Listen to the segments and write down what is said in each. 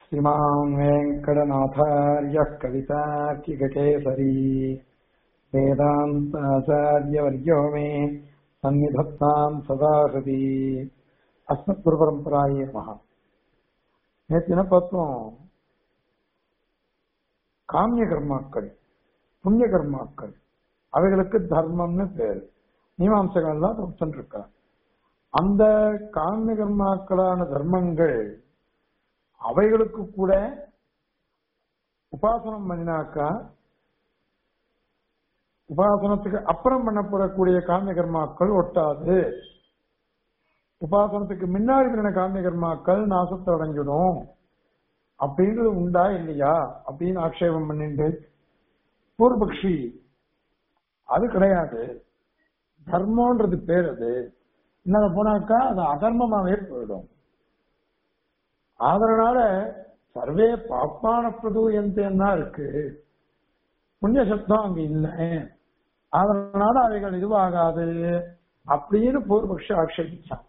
श्रीमान् वेङ्कटनाथार्यः कवितार्किककेसरी वेदान्ताचार्यवर्यो मे सन्निधत्ताम् सदा हृदि அஸ்மத்குருபரம்பராயே மகா நேற்று என்ன பார்த்தோம் காமிய கர்மாக்கள் புண்ணிய கர்மாக்கள் அவைகளுக்கு தர்மம்னு பேரு மீமாம்சங்கள் தான் ஒருத்தன் இருக்கா அந்த காமிய கர்மாக்களான தர்மங்கள் அவைகளுக்கு கூட உபாசனம் பண்ணினாக்கா உபாசனத்துக்கு அப்புறம் பண்ணப்படக்கூடிய காமிய கர்மாக்கள் ஒட்டாது உபாசனத்துக்கு முன்னாடி பண்ண காமிய கர்மாக்கள் நாசத்தை அடைஞ்சிடும் அப்படின்றது உண்டா இல்லையா அப்படின்னு ஆக்ஷேபம் பண்ணிட்டு பூர்வபக்ஷி அது கிடையாது தர்மன்றது பேர் அது என்ன போனாக்கா அது அதர்மமாவே போயிடும் அதனால சர்வே பாப்பான பிரதூயந்தேன்னா இருக்கு புண்ணிய சப்தம் அங்க இல்லை அதனால அவைகள் இதுவாகாது அப்படின்னு பூர்வபக்ஷ ஆட்சேபிச்சான்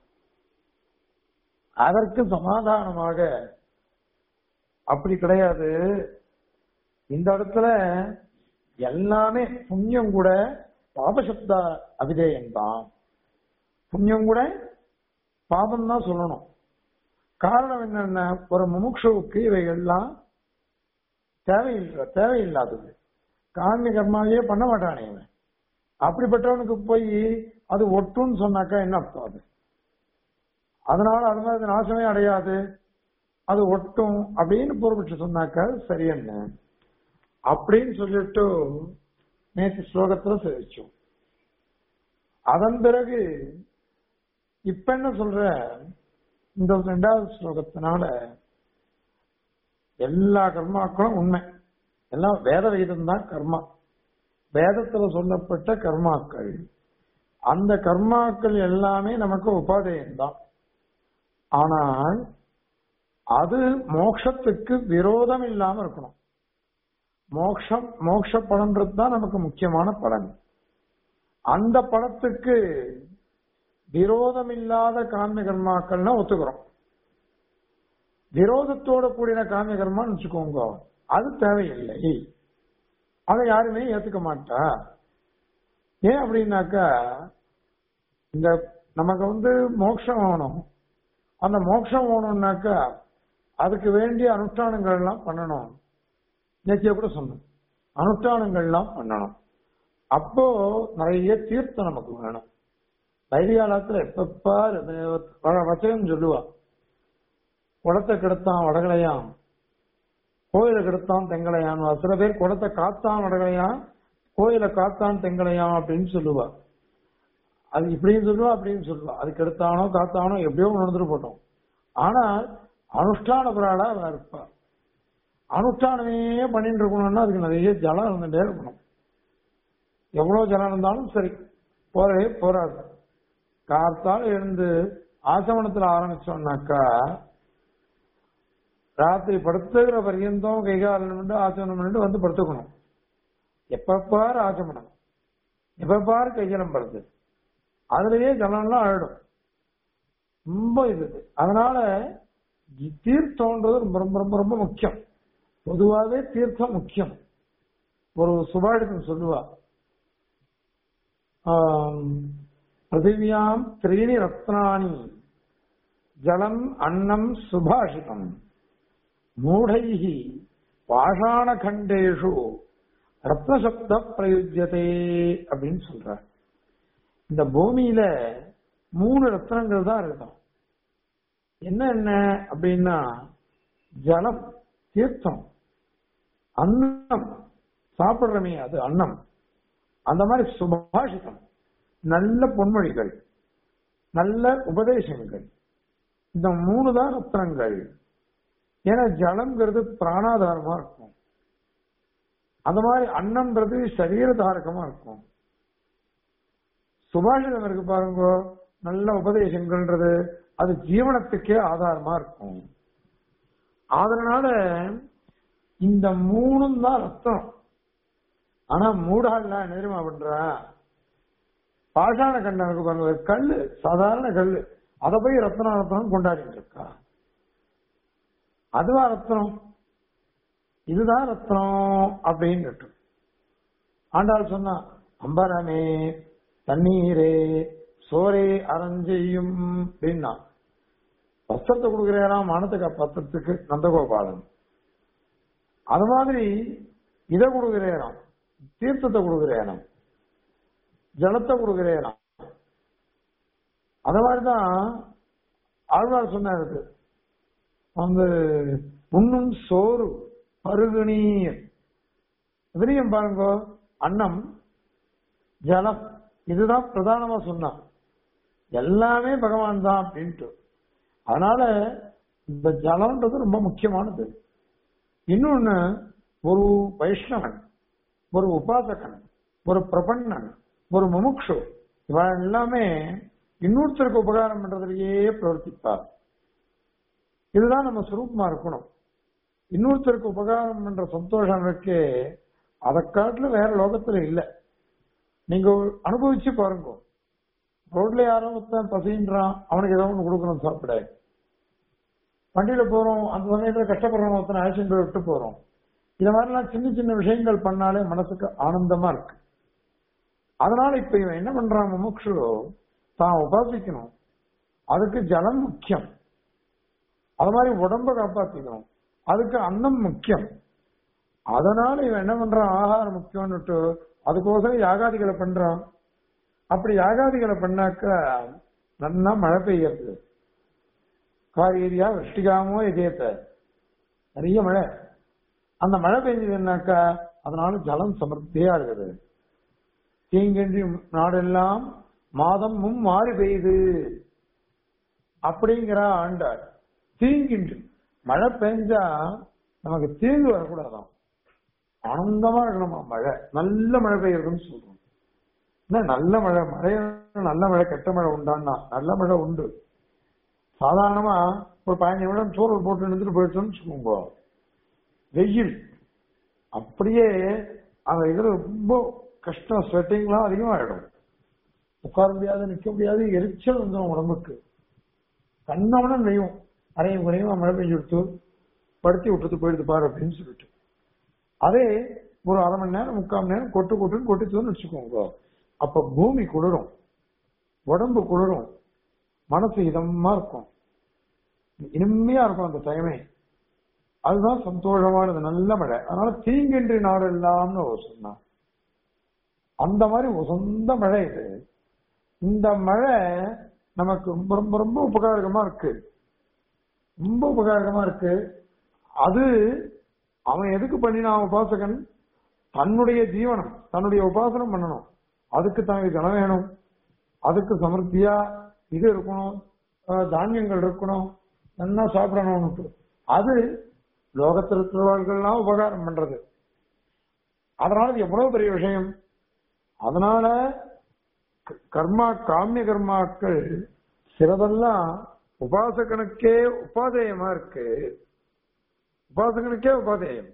அதற்கு சமாதானமாக அப்படி கிடையாது இந்த இடத்துல எல்லாமே புண்ணியம் கூட பாபசப்த அபிதேயம் தான் புண்ணியம் கூட பாபம் தான் சொல்லணும் காரணம் என்னன்னா ஒரு முமுட்சுவுக்கு இவைகள்லாம் தேவையில்லை தேவையில்லாதது காமிய கர்மாவே பண்ண மாட்டானே இவன் அப்படிப்பட்டவனுக்கு போய் அது ஒட்டுன்னு சொன்னாக்கா என்ன அர்த்தம் அது அதனால அது மாதிரி நாசமே அடையாது அது ஒட்டும் அப்படின்னு பூர்வபட்சி சொன்னாக்கா சரி என்ன அப்படின்னு சொல்லிட்டு நேற்று ஸ்லோகத்துல சேவிச்சோம் அதன் பிறகு இப்ப என்ன சொல்ற இந்த ரெண்டாவது ஸ்லோகத்தினால எல்லா கர்மாக்களும் உண்மை எல்லாம் வேத வேதம் தான் கர்மா வேதத்துல சொல்லப்பட்ட கர்மாக்கள் அந்த கர்மாக்கள் எல்லாமே நமக்கு உபாதேயம் தான் ஆனால் அது மோட்சத்துக்கு விரோதம் இல்லாம இருக்கணும் மோக்ஷம் மோட்ச பலன்றது தான் நமக்கு முக்கியமான பலன் அந்த படத்துக்கு விரோதம் இல்லாத காமிய கர்மாக்கள்னா ஒத்துக்கிறோம் விரோதத்தோட கூடின காமிய கர்மான்னு வச்சுக்கோங்க அது தேவையில்லை அதை யாருமே ஏத்துக்க மாட்டா ஏன் அப்படின்னாக்கா இந்த நமக்கு வந்து மோட்சம் வேணும் அந்த மோட்சம் வேணும்னாக்கா அதுக்கு வேண்டிய அனுஷ்டானங்கள் எல்லாம் பண்ணணும் நேற்றைய கூட சொன்னோம் அனுஷ்டானங்கள்லாம் பண்ணணும் அப்போ நிறைய தீர்த்தம் நமக்கு வேணும் வைதிகாலத்துல எப்பப்பார் வச்சகம் சொல்லுவா குடத்தை கெடுத்தான் வடகலையாம் கோயிலை கெடுத்தான் தெங்கலையான் சில பேர் குடத்தை காத்தான் வடகலையான் கோயிலை காத்தான் தெங்கலையாம் அப்படின்னு சொல்லுவா அது இப்படியும் சொல்லுவா அப்படின்னு சொல்லுவா அதுக்கு எடுத்தானோ காத்தானோ எப்படியோ நடந்துட்டு போட்டோம் ஆனால் அனுஷ்டான பிராளா அவ இருப்பா அனுஷ்டானமே பண்ணிட்டு இருக்கணும்னா அதுக்கு நிறைய ஜலம் இருந்துட்டே இருக்கணும் எவ்வளவு ஜலம் இருந்தாலும் சரி போறவே போறாது காத்தால் எழுந்து ஆசமனத்துல ஆரம்பிச்சோம்னாக்கா ராத்திரி படுத்துகிற பர்யந்தம் கைகாலம் பண்ணிட்டு ஆச்சமனம் பண்ணிட்டு வந்து படுத்துக்கணும் எப்ப பாரு ஆச்சமனம் எப்ப பாரு கையலம் படுது அதுலயே ஜலம்லாம் ஆயிடும் ரொம்ப இது அதனால தீர்த்தம்ன்றது ரொம்ப ரொம்ப ரொம்ப ரொம்ப முக்கியம் பொதுவாகவே தீர்த்தம் முக்கியம் ஒரு சுபாடிதம் சொல்லுவா பிருத்திவியாம் திரீணி ரத்னானி ஜலம் அன்னம் சுபாஷிதம் மூடைஹி பாஷாணகண்டேஷு ரத்னசப்த பிரயுஜ்யதே அப்படின்னு சொல்றார் இந்த பூமியில மூணு ரத்னங்கள் தான் இருக்கும் என்ன என்ன அப்படின்னா ஜலம் தீர்த்தம் அன்னம் சாப்பிடுறமே அது அன்னம் அந்த மாதிரி சுபாஷிதம் நல்ல பொன்மொழிகள் நல்ல உபதேசங்கள் இந்த மூணு தான் ரத்னங்கள் ஏன்னா ஜலம்ங்கிறது பிராணாதாரமா இருக்கும் அந்த மாதிரி அன்னம்ன்றது சரீரதாரகமா இருக்கும் சுபாஷிதம் இருக்கு பாருங்க நல்ல உபதேசங்கள்ன்றது அது ஜீவனத்துக்கே ஆதாரமா இருக்கும் அதனால இந்த மூணும் தான் ரத்தம் ஆனா மூடாள்லாம் என்ன தெரியுமா பண்றா பாஷாண கண்டனுக்கு பாருங்க கல்லு சாதாரண கல்லு அதை போய் ரத்ன ரத்னம் கொண்டாடிட்டு இருக்கா அதுவா ரத்னம் இதுதான் ரத்னம் அப்படின்னு ஆண்டாள் சொன்னா அம்பரமே தண்ணீரே சோரே அரஞ்செய்யும் அப்படின்னா வஸ்திரத்தை கொடுக்கிறேனாம் மானத்தை காப்பாத்துறதுக்கு நந்தகோபாலன் அது மாதிரி இதை கொடுக்கிறேனாம் தீர்த்தத்தை கொடுக்கிறேனாம் ஜலத்தை கொடுக்கிறேனாம் அது மாதிரிதான் ஆழ்வார் சொன்னாரு வந்து உண்ணும் சோறு பருகு நீர் இதுலயும் பாருங்க அன்னம் ஜலம் இதுதான் பிரதானமா சொன்னான் எல்லாமே பகவான் தான் அப்படின்ட்டு அதனால இந்த ஜலம்ன்றது ரொம்ப முக்கியமானது இன்னொன்னு ஒரு வைஷ்ணவன் ஒரு உபாசகன் ஒரு பிரபண்ணன் ஒரு முமுக்ஷு இவன் எல்லாமே இன்னொருத்தருக்கு உபகாரம் பண்றதுலயே பிரவர்த்திப்பார் இதுதான் நம்ம சுரூபமா இருக்கணும் இன்னொருத்தருக்கு உபகாரம் பண்ற சந்தோஷம் இருக்கே அதை காட்டுல வேற லோகத்துல இல்ல நீங்க அனுபவிச்சு பாருங்க ரோட்ல யாரோ ஒருத்தன் பசின்றான் அவனுக்கு ஏதோ ஒண்ணு கொடுக்கணும் சாப்பிட வண்டியில போறோம் அந்த சமயத்துல கஷ்டப்படுறோம் ஒருத்தனை அழைச்சிட்டு போய் விட்டு போறோம் இந்த மாதிரிலாம் சின்ன சின்ன விஷயங்கள் பண்ணாலே மனசுக்கு ஆனந்தமா இருக்கு அதனால இப்ப இவன் என்ன பண்றான் முமுக்ஷு தான் உபாசிக்கணும் அதுக்கு ஜலம் முக்கியம் அது மாதிரி உடம்ப காப்பாத்திக்கணும் அதுக்கு அன்னம் முக்கியம் அதனால இவன் என்ன பண்றான் ஆகாரம் முக்கியம்னுட்டு அதுக்கோசரம் யாகாதிகளை பண்றான் அப்படி யாகாதிகளை பண்ணாக்க நல்லா மழை பெய்யறது காவேரியா விஷ்டிகாமோ இதயத்தை நிறைய மழை அந்த மழை பெஞ்சதுன்னாக்கா அதனால ஜலம் சமர்த்தியா இருக்குது தீங்கின்றி நாடெல்லாம் மாதம் மும் மாறி பெய்யுது அப்படிங்கிற ஆண்டாள் தீங்கின்றி மழை பெஞ்சா நமக்கு தீங்கு வரக்கூடாதாம் ஆனந்தமா இருக்கணுமா மழை நல்ல மழை பெய்யறதுன்னு சொல்றோம் என்ன நல்ல மழை மழை நல்ல மழை கெட்ட மழை உண்டான்னா நல்ல மழை உண்டு சாதாரணமா ஒரு பதினஞ்சு நிமிடம் சோறு போட்டு நின்றுட்டு போயிடுச்சோம்னு வச்சுக்கோங்க வெயில் அப்படியே அந்த இதுல ரொம்ப கஷ்டம் ஸ்வெட்டிங்லாம் அதிகமாயிடும் உட்கார முடியாது நிக்க முடியாது எரிச்சல் வந்துடும் உடம்புக்கு கண்ணவன நெய்யும் அரையும் குறையும் மழை பெஞ்சு விட்டு படுத்தி விட்டுட்டு போயிடுது பாரு அப்படின்னு சொல்லிட்டு அதே ஒரு அரை மணி நேரம் முக்கால் மணி நேரம் கொட்டு கொட்டுன்னு கொட்டிச்சோன்னு வச்சுக்கோங்க அப்ப பூமி குளிரும் உடம்பு குளிரும் மனசு இதமா இருக்கும் இனிமையா இருக்கும் அந்த டைமே அதுதான் சந்தோஷமானது நல்ல மழை அதனால தீங்கின்றி நாடு இல்லாமனு ஒரு சொன்னான் அந்த மாதிரி உசந்த மழை இது இந்த மழை நமக்கு ரொம்ப ரொம்ப ரொம்ப உபகாரகமா இருக்கு ரொம்ப உபகாரகமா இருக்கு அது அவன் எதுக்கு பண்ணினான் உபாசகன் தன்னுடைய ஜீவனம் தன்னுடைய உபாசனம் பண்ணணும் அதுக்கு தனக்கு ஜனம் வேணும் அதுக்கு சமர்த்தியா இது இருக்கணும் தானியங்கள் இருக்கணும் நல்லா சாப்பிடணும் அது லோகத்தில் இருக்கிறவர்கள்லாம் உபகாரம் பண்றது அதனால இது எவ்வளவு பெரிய விஷயம் அதனால கர்மா காமிய கர்மாக்கள் சிலதெல்லாம் உபாசகனுக்கே உபாதேயமா இருக்கு உபாசகனுக்கே உபாதேயம்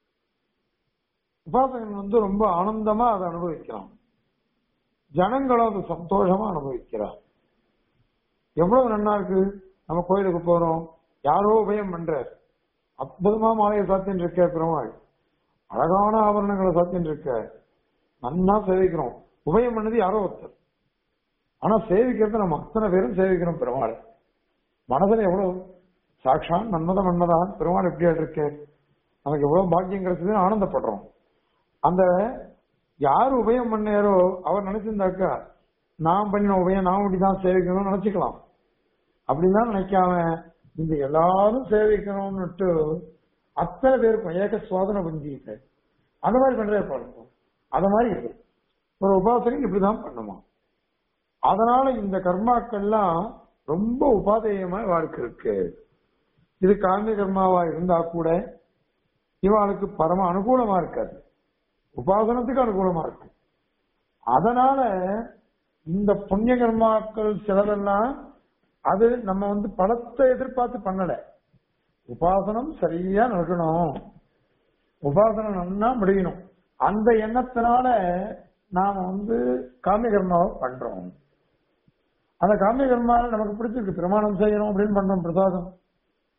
உபாசகன் வந்து ரொம்ப ஆனந்தமா அதை அனுபவிக்கிறான் ஜனங்களும் அது சந்தோஷமா அனுபவிக்கிறான் எவ்வளவு நன்னா இருக்கு நம்ம கோயிலுக்கு போறோம் யாரோ உபயம் பண்ற அற்புதமா மாலையை சாத்தின்னு இருக்க பெருமாள் அழகான ஆபரணங்களை சாத்தின்னு இருக்க நன்னா சேவிக்கிறோம் உபயம் பண்ணது யாரோ ஒருத்தர் ஆனா சேவிக்கிறது நம்ம அத்தனை பேரும் சேவிக்கிறோம் பெருமாள் மனதுல எவ்வளவு சாட்சான் மன்மத மன்மதான் பெருமாள் எப்படியா இருக்கு நமக்கு எவ்வளவு பாக்கியம் கிடைச்சதுன்னு ஆனந்தப்படுறோம் அந்த யார் உபயம் பண்ணாரோ அவர் நினைச்சிருந்தாக்கா நான் பண்ணின உபயம் நான் இப்படிதான் சேவிக்கணும்னு நினைச்சுக்கலாம் அப்படின்னு தான் நினைக்காம இந்த எல்லாரும் சேவிக்கணும்னுட்டு அத்தனை பேருக்கும் ஏக சுவாதன பஞ்சிட்டு அந்த மாதிரி பண்றே பாருங்க அத மாதிரி இருக்கு ஒரு உபாசனை இப்படிதான் பண்ணுமா அதனால இந்த கர்மாக்கள்லாம் ரொம்ப உபாதேயமா வாழ்க்கை இருக்கு இது காமிய கர்மாவா இருந்தா கூட இவாளுக்கு பரம அனுகூலமா இருக்காது உபாசனத்துக்கு அனுகூலமா இருக்கு அதனால இந்த புண்ணிய கர்மாக்கள் சிலதெல்லாம் அது நம்ம வந்து பலத்தை எதிர்பார்த்து பண்ணல உபாசனம் சரியா நடக்கணும் உபாசனம் நன்னா முடியணும் அந்த எண்ணத்தினால நாம வந்து காமிய கர்மாவை பண்றோம் அந்த காமிய கர்மாவை நமக்கு பிடிச்சிருக்கு பிரமாணம் செய்யணும் அப்படின்னு பண்றோம் பிரசாதம்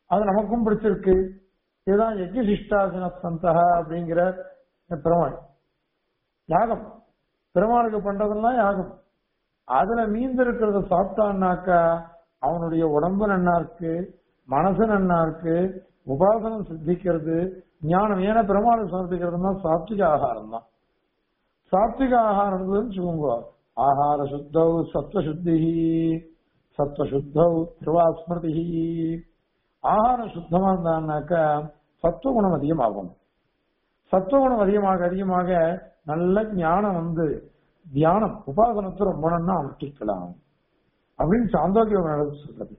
அது நமக்கும் பிடிச்சிருக்கு இதுதான் யஜ்யசிஷ்டாசன சந்தக அப்படிங்கிற பெருமாள் யாகம் பெருமாளுக்கு பண்றதெல்லாம் யாகம் அதுல மீந்து இருக்கிறத சாப்பிட்டான்னாக்கா அவனுடைய உடம்பு நன்னா இருக்கு மனசு நன்னா இருக்கு உபாசனம் சித்திக்கிறது ஞானம் ஏன்னா பெருமாளுக்கு சமர்ப்பிக்கிறதுனா சாத்விக ஆகாரம் தான் சாத்விக ஆகாரம் வச்சுக்கோங்க ஆகார சுத்தௌ சத்வசுத்தி சத்வசுத்தௌ திருவாஸ்மிருதி ஆகாரம் சுத்தமா இருந்தான்னாக்கா சத்துவகுணம் அதிகமாகும் சத்துவகுணம் அதிகமாக அதிகமாக நல்ல ஞானம் வந்து தியானம் உபாசனத்தை ரொம்ப நன்னா அனுஷ்டிக்கலாம் அப்படின்னு சாந்தோக்கியம் நடந்து சொல்றது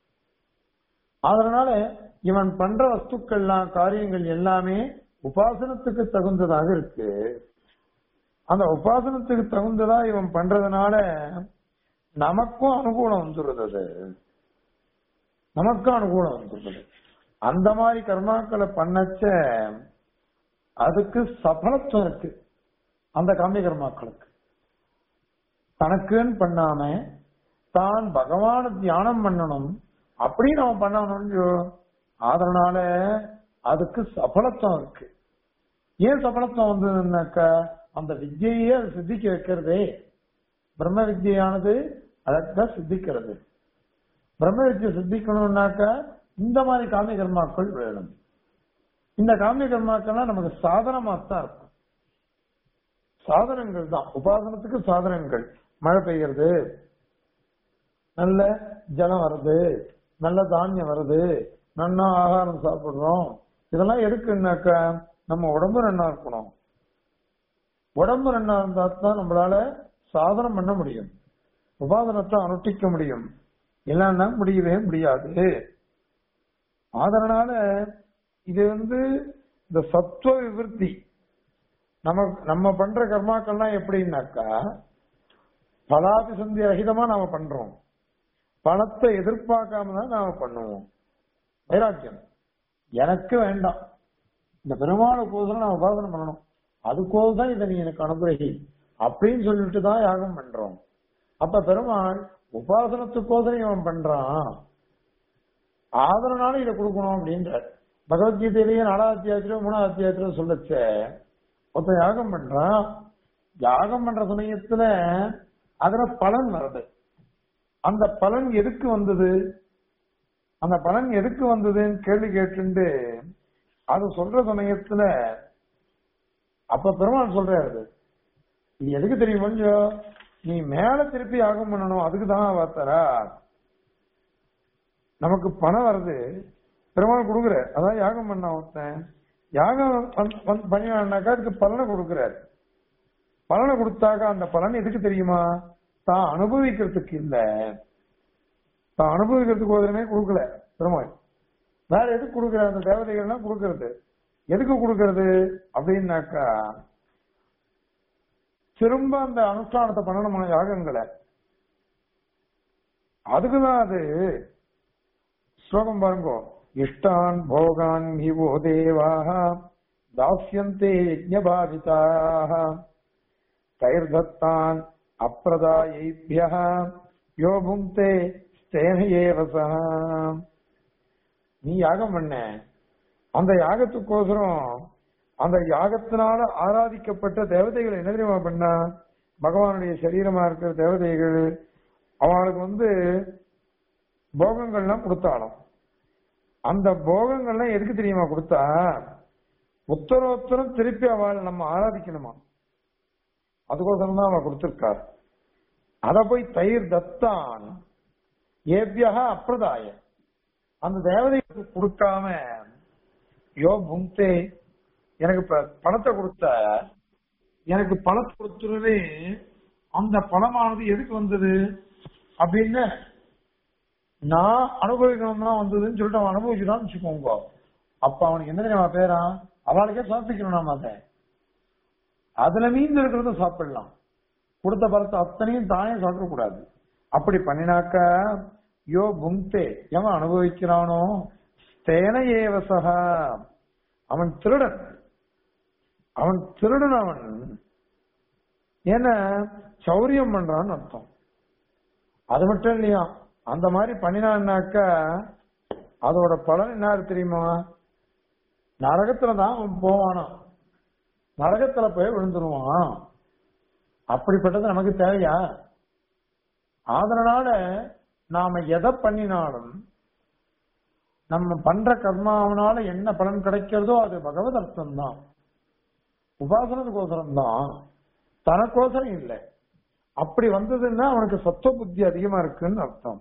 அதனால இவன் பண்ற வஸ்துக்கள்லாம் காரியங்கள் எல்லாமே உபாசனத்துக்கு தகுந்ததாக இருக்கு அந்த உபாசனத்துக்கு தகுந்ததா இவன் பண்றதுனால நமக்கும் அனுகூலம் வந்துடுறது அது நமக்கும் அனுகூலம் வந்துடுறது அந்த மாதிரி கர்மாக்களை பண்ணச்ச அதுக்கு சபலத்துவம் இருக்கு அந்த காமிய கர்மாக்களுக்கு தனக்குன்னு பண்ணாம தான் பகவான தியானம் பண்ணணும் அப்படி நம்ம பண்ணணும் அதனால அதுக்கு சபலத்துவம் இருக்கு ஏன் சபலத்துவம் வந்ததுன்னாக்கா அந்த வித்தியையே அது சித்திக்க வைக்கிறதே பிரம்ம வித்தியானது அதான் சித்திக்கிறது பிரம்ம வித்தியை சித்திக்கணும்னாக்கா இந்த மாதிரி காமிய கர்மாக்கள் வேணும் இந்த காமிய கர்மாக்கள்லாம் நமக்கு சாதனமா தான் இருக்கும் சாதனங்கள் தான் உபாசனத்துக்கு சாதனங்கள் மழை பெய்யறது நல்ல ஜலம் வருது நல்ல தானியம் வருது நல்லா ஆகாரம் சாப்பிடுறோம் இதெல்லாம் எதுக்குன்னாக்கா நம்ம உடம்பு நல்லா இருக்கணும் உடம்பு நல்லா இருந்தா தான் நம்மளால சாதனம் பண்ண முடியும் உபாதனத்தை அனுஷ்டிக்க முடியும் இல்லைன்னா முடியவே முடியாது அதனால இது வந்து இந்த சத்துவ விவருத்தி நம்ம நம்ம பண்ற கர்மாக்கள்லாம் எப்படின்னாக்கா பலாபிசந்தி ரகிதமா நாம பண்றோம் பணத்தை எதிர்பார்க்காம தான் நாம பண்ணுவோம் வைராக்கியம் எனக்கு வேண்டாம் இந்த பெருமாளுக்கோசரம் நான் உபாசனம் பண்ணணும் அதுக்கோசம் தான் இதை நீ எனக்கு அனுகிரகி அப்படின்னு சொல்லிட்டு தான் யாகம் பண்றோம் அப்ப பெருமாள் உபாசனத்துக்கோசரம் இவன் பண்றான் ஆதரனால இதை கொடுக்கணும் அப்படின்ற பகவத்கீதையிலேயே நாலாவது அத்தியாயத்திலோ மூணாவது அத்தியாயத்திலோ சொல்லச்ச ஒருத்தன் யாகம் பண்றான் யாகம் பண்ற சமயத்துல அதுல பலன் வருது அந்த பலன் எதுக்கு வந்தது அந்த பலன் எதுக்கு வந்ததுன்னு கேள்வி கேட்டுண்டு அது சொல்ற சமயத்துல அப்ப பெருமாள் சொல்றாரு இது எதுக்கு தெரியும் கொஞ்சம் நீ மேல திருப்பி யாகம் பண்ணணும் அதுக்கு தான் பார்த்தாரா நமக்கு பணம் வருது பெருமாள் கொடுக்குற அதான் யாகம் பண்ண ஒருத்தன் யாகம் பண்ணினாக்கா அதுக்கு பலனை கொடுக்கிறார் பலனை கொடுத்தாக்க அந்த பலன் எதுக்கு தெரியுமா தான் அனுபவிக்கிறதுக்கு இல்ல தான் அனுபவிக்கிறதுக்கு ஒருத்தருமே கொடுக்கல பெருமாள் வேற எதுக்கு கொடுக்குற அந்த தேவதைகள்லாம் கொடுக்கறது எதுக்கு கொடுக்கறது அப்படின்னாக்கா திரும்ப அந்த அனுஷ்டானத்தை பண்ணணும் யாகங்களை அதுக்குதான் அது ஸ்லோகம் பாருங்க இஷ்டான் போகான் ஹிவோ தேவாக தாஸ்யந்தே யஜ்ஞபாவிதாக தைர்தத்தான் அப்பிரதாயைபிய யோ புங்கே ஸ்தேன ஏவசா நீ யாகம் பண்ண அந்த யாகத்துக்கோசரம் அந்த யாகத்தினால ஆராதிக்கப்பட்ட தேவதைகள் என்ன தெரியுமா பண்ணா பகவானுடைய சரீரமா இருக்கிற தேவதைகள் அவளுக்கு வந்து போகங்கள்லாம் கொடுத்தாலும் அந்த போகங்கள்லாம் எதுக்கு தெரியுமா கொடுத்தா உத்தரோத்தரம் திருப்பி அவள் நம்ம ஆராதிக்கணுமா அதுக்கோசரம் தான் அவன் கொடுத்திருக்கார் அத போய் தயிர் தத்தான் ஏபியாக அப்பிரதாய அந்த தேவதைக்கு கொடுக்காம யோ புங்கே எனக்கு பணத்தை கொடுத்த எனக்கு பணத்தை கொடுத்துருவே அந்த பணமானது எதுக்கு வந்தது அப்படின்னு நான் அனுபவிக்கணும் தான் வந்ததுன்னு சொல்லிட்டு அவன் அனுபவிச்சுட்டான்னு வச்சுக்கோங்க அப்ப அவனுக்கு என்ன தெரியுமா பேரா அவளுக்கே சமர்ப்பிக்கணும் நாம அதை அதுல மீந்து இருக்கிறத சாப்பிடலாம் கொடுத்த பழத்தை அத்தனையும் தானே சாப்பிடக்கூடாது அப்படி பண்ணினாக்க யோ புங்கே எவன் அனுபவிக்கிறானோ ஸ்தேன ஏவசகா அவன் திருடன் அவன் திருடன் அவன் ஏன்னா சௌரியம் பண்றான்னு அர்த்தம் அது மட்டும் இல்லையா அந்த மாதிரி பண்ணினான்னாக்கா அதோட பலன் என்ன இருக்கு தெரியுமா நரகத்துல தான் அவன் போவானா நரகத்துல போய் விழுந்துருவான் அப்படிப்பட்டது நமக்கு தேவையா அதனால நாம எதை பண்ணினாலும் நம்ம பண்ற கர்மாவனால என்ன பலன் கிடைக்கிறதோ அது பகவத் அர்த்தம் தான் உபாசனத்துக்கோசரம் தான் தனக்கோசரம் இல்லை அப்படி வந்ததுன்னா அவனுக்கு சத்துவ புத்தி அதிகமா இருக்குன்னு அர்த்தம்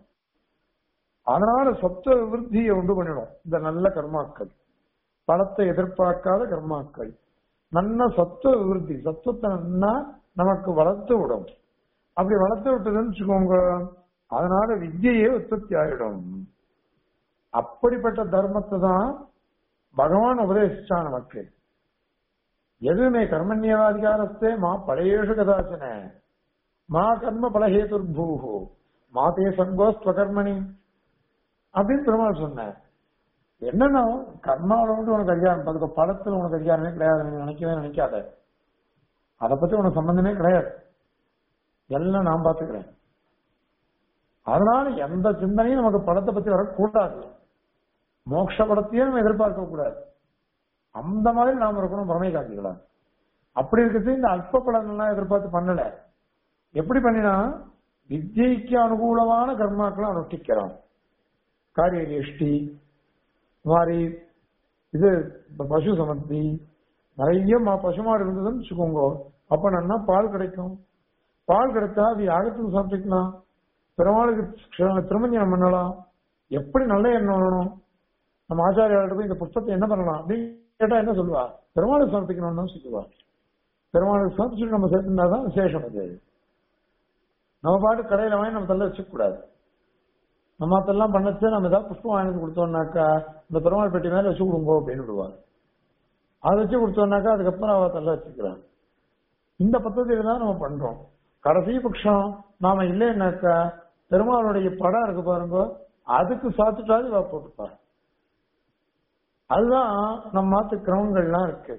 அதனால சத்துவ விருத்தியை உண்டு பண்ணிடும் இந்த நல்ல கர்மாக்கள் பலத்தை எதிர்பார்க்காத கர்மாக்கள் நல்ல சத்துவ விருத்தி சத்துவத்தை நன்னா நமக்கு வளர்த்து விடும் அப்படி வளர்த்து விட்டதுன்னு வச்சுக்கோங்க அதனால வித்தியே உற்பத்தி ஆயிடும் அப்படிப்பட்ட தர்மத்தை தான் பகவான் உபதேசிச்சான் நமக்கு எதுவுமே கர்மண்யவாதிகாரத்தே மா பழையேஷு கதாச்சன மா கர்ம பலஹேதுர்பூஹு மாதே சங்கோஸ்வகர்மணி அப்படின்னு பெருமாள் சொன்னார் என்னன்னா கர்மாவில வந்து உனக்கு அதிகாரம் அதுக்கு படத்துல உனக்கு அதிகாரமே கிடையாது நீ நினைக்கவே நினைக்காத அதை பத்தி உனக்கு சம்பந்தமே கிடையாது எல்லாம் நான் பாத்துக்கிறேன் அதனால எந்த சிந்தனையும் நமக்கு படத்தை பத்தி வரக்கூடாது மோட்ச படத்தையே நம்ம எதிர்பார்க்க கூடாது அந்த மாதிரி நாம இருக்கணும் பிரமை காட்டிக்கலாம் அப்படி இருக்கிறது இந்த அல்ப பலன்லாம் எதிர்பார்த்து பண்ணல எப்படி பண்ணினா வித்யைக்கு அனுகூலமான கர்மாக்களை அனுஷ்டிக்கிறான் காரிய இஷ்டி மாதிரி இது பசு சமர்த்தி நிறைய மா- பசுமாடு இருந்ததுன்னு வச்சுக்கோங்க அப்ப நல்லா பால் கிடைக்கும் பால் கிடைச்சா அது யாகத்துக்கு சாப்பிட்டுக்கலாம் பெருமாளுக்கு க்ஷ- திருமஞ்சனம் பண்ணலாம் எப்படி நல்ல எண்ணம் வரணும் நம்ம ஆச்சாரியார்கிட்ட போய் இந்த புத்தகத்தை என்ன பண்ணலாம் அப்படின்னு கேட்டா என்ன சொல்லுவா பெருமாளுக்கு சமர்ப்பிக்கணும்னு தான் சொல்லுவா பெருமாளுக்கு சமர்ப்பிச்சுட்டு நம்ம சேர்த்துனா தான் விசேஷம் அது நம்ம பாட்டு கடையில வாங்கி நம்ம தள்ள வச்சுக்க கூடாது நம்ம அதெல்லாம் பண்ணச்சு நம்ம ஏதாவது புஷ்பம் வாங்கி கொடுத்தோம்னாக்கா இந்த பெருமாள் பெட்டி மேல வச்சு கொடுங்கோ அப்படின்னு விடுவாங்க அதை வச்சு கொடுத்தோம்னாக்கா அதுக்கப்புறம் அவ தள்ள வச்சுக்கிறான் இந்த பദ്ധதியில தான் நம்ம பண்றோம் கடைசி பட்சம் நாம இல்லைன்னாக்கா பெருமாளுடைய படம் இருக்கு பாருங்க அதுக்கு சாத்துட்டாது இவ போட்டுப்பாரு அதுதான் நம்ம மாத்து கிரமங்கள்லாம் இருக்கு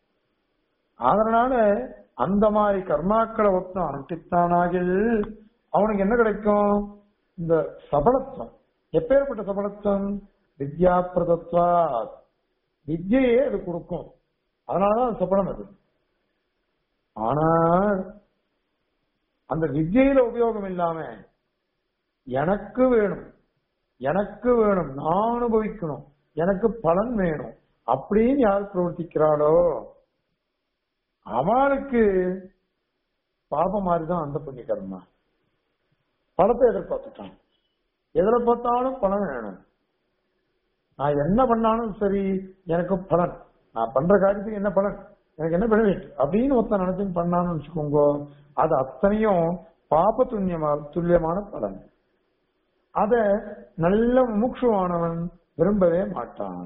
அதனால அந்த மாதிரி கர்மாக்களை ஒருத்தன் அனுஷ்டித்தானாகில் அவனுக்கு என்ன கிடைக்கும் இந்த சபலத்துவம் எப்பேற்பட்ட சபலத்துவம் வித்யா பிரதத்வா வித்யையே அது கொடுக்கும் அதனாலதான் அது சபலம் அது ஆனால் அந்த வித்யில உபயோகம் இல்லாம எனக்கு வேணும் எனக்கு வேணும் நான் அனுபவிக்கணும் எனக்கு பலன் வேணும் அப்படின்னு யார் பிரவர்த்திக்கிறாளோ அவளுக்கு பாபம் மாதிரிதான் அந்த புண்ணிய கர்மா பணத்தை எதிர்பார்த்துட்டான் எதுல பார்த்தாலும் பணம் வேணும் நான் என்ன பண்ணாலும் சரி எனக்கு பலன் நான் பண்ற காரியத்துக்கு என்ன பலன் எனக்கு என்ன பெனிஃபிட் அப்படின்னு ஒருத்தன் நினைச்சு பண்ணான்னு வச்சுக்கோங்க அது அத்தனையும் பாப துண்ணியமா துல்லியமான பலன் அத நல்ல முமுட்சுவானவன் விரும்பவே மாட்டான்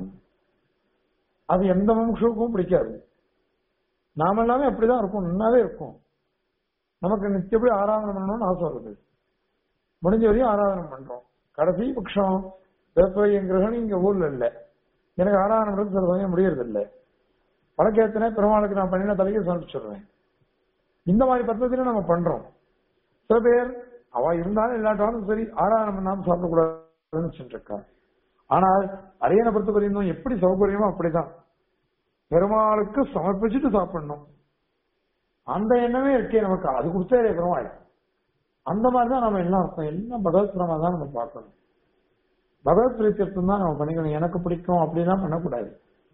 அது எந்த முமுட்சுவுக்கும் பிடிக்காது நாம எல்லாமே அப்படிதான் இருக்கும் நன்னாவே இருக்கும் நமக்கு நித்தியப்படி ஆராதனை பண்ணணும்னு ஆசை வருது முடிஞ்ச வரையும் ஆராதனை பண்றோம் கடைசி பட்சம் இப்ப என் கிரகணி இங்க ஊர்ல இல்ல எனக்கு ஆராதனை பண்றது சில சமயம் முடியறது இல்ல வழக்கேத்தனே பெருமாளுக்கு நான் பண்ணின தலைக்கு சமைச்சிடுறேன் இந்த மாதிரி பద్ధதியில நம்ம பண்றோம் சில பேர் அவ இருந்தாலும் இல்லாட்டாலும் சரி ஆராதனை பண்ணாம சாப்பிடக்கூடாதுன்னு வச்சுட்டு இருக்கா ஆனால் அரியணை பொறுத்த வரையும் எப்படி சௌகரியமோ அப்படிதான் பெருமாளுக்கு சமர்ப்பிச்சுட்டு சாப்பிடணும் அந்த எண்ணமே இருக்கே நமக்கு அது கொடுத்தே பெருமாள் அந்த மாதிரி தான் நம்ம எல்லாம் இருக்கோம் எல்லாம் பகவத்பிரமா தான் நம்ம பார்க்கணும் பகவத் பிரீத்தியர்த்தம் தான் நம்ம பண்ணிக்கணும் எனக்கு பிடிக்கும் அப்படிலாம் பண்ணக்கூடாது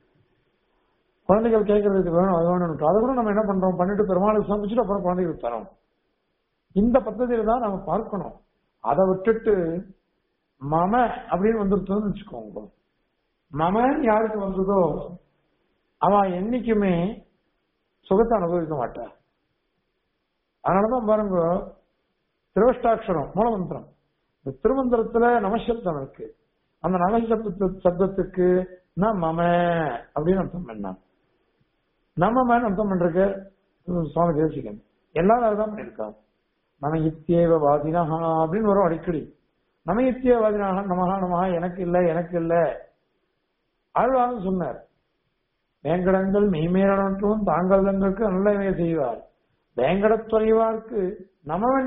குழந்தைகள் கேட்கறதுக்கு வேணும் அது வேணும் அதை கூட நம்ம என்ன பண்றோம் பண்ணிட்டு பெருமாளுக்கு சமைச்சிட்டு அப்புறம் குழந்தைகளுக்கு தரோம் இந்த பദ്ധதியில தான் நம்ம பார்க்கணும் அதை விட்டுட்டு மம அப்படின்னு வந்துருச்சோன்னு வச்சுக்கோங்க மமன் யாருக்கு வந்ததோ அவன் என்னைக்குமே சுகத்தை அனுபவிக்க மாட்டான் அதனாலதான் பாருங்க திருவஷ்டாட்சரம் மூலமந்திரம் இந்த திருமந்திரத்துல நமசப்தம் இருக்கு அந்த நமசப்த சப்தத்துக்கு நான் மம அப்படின்னு அர்த்தம் பண்ணான் நமமன்னு அர்த்தம் பண்றதுக்கு சுவாமி தேசிகன் எல்லாரும் அதுதான் பண்ணியிருக்காங்க நம இத்தியேவ வாதினஹா அப்படின்னு வரும் அடிக்கடி நம இத்திய வாதினஹா நமஹா நமஹா எனக்கு இல்ல எனக்கு இல்ல ஆழ்வாங்க சொன்னார் வேங்கடங்கள் மெய்மேலும் தாங்கள் தங்களுக்கு நல்லவே செய்வார் வேங்கடத்துறைவார்க்கு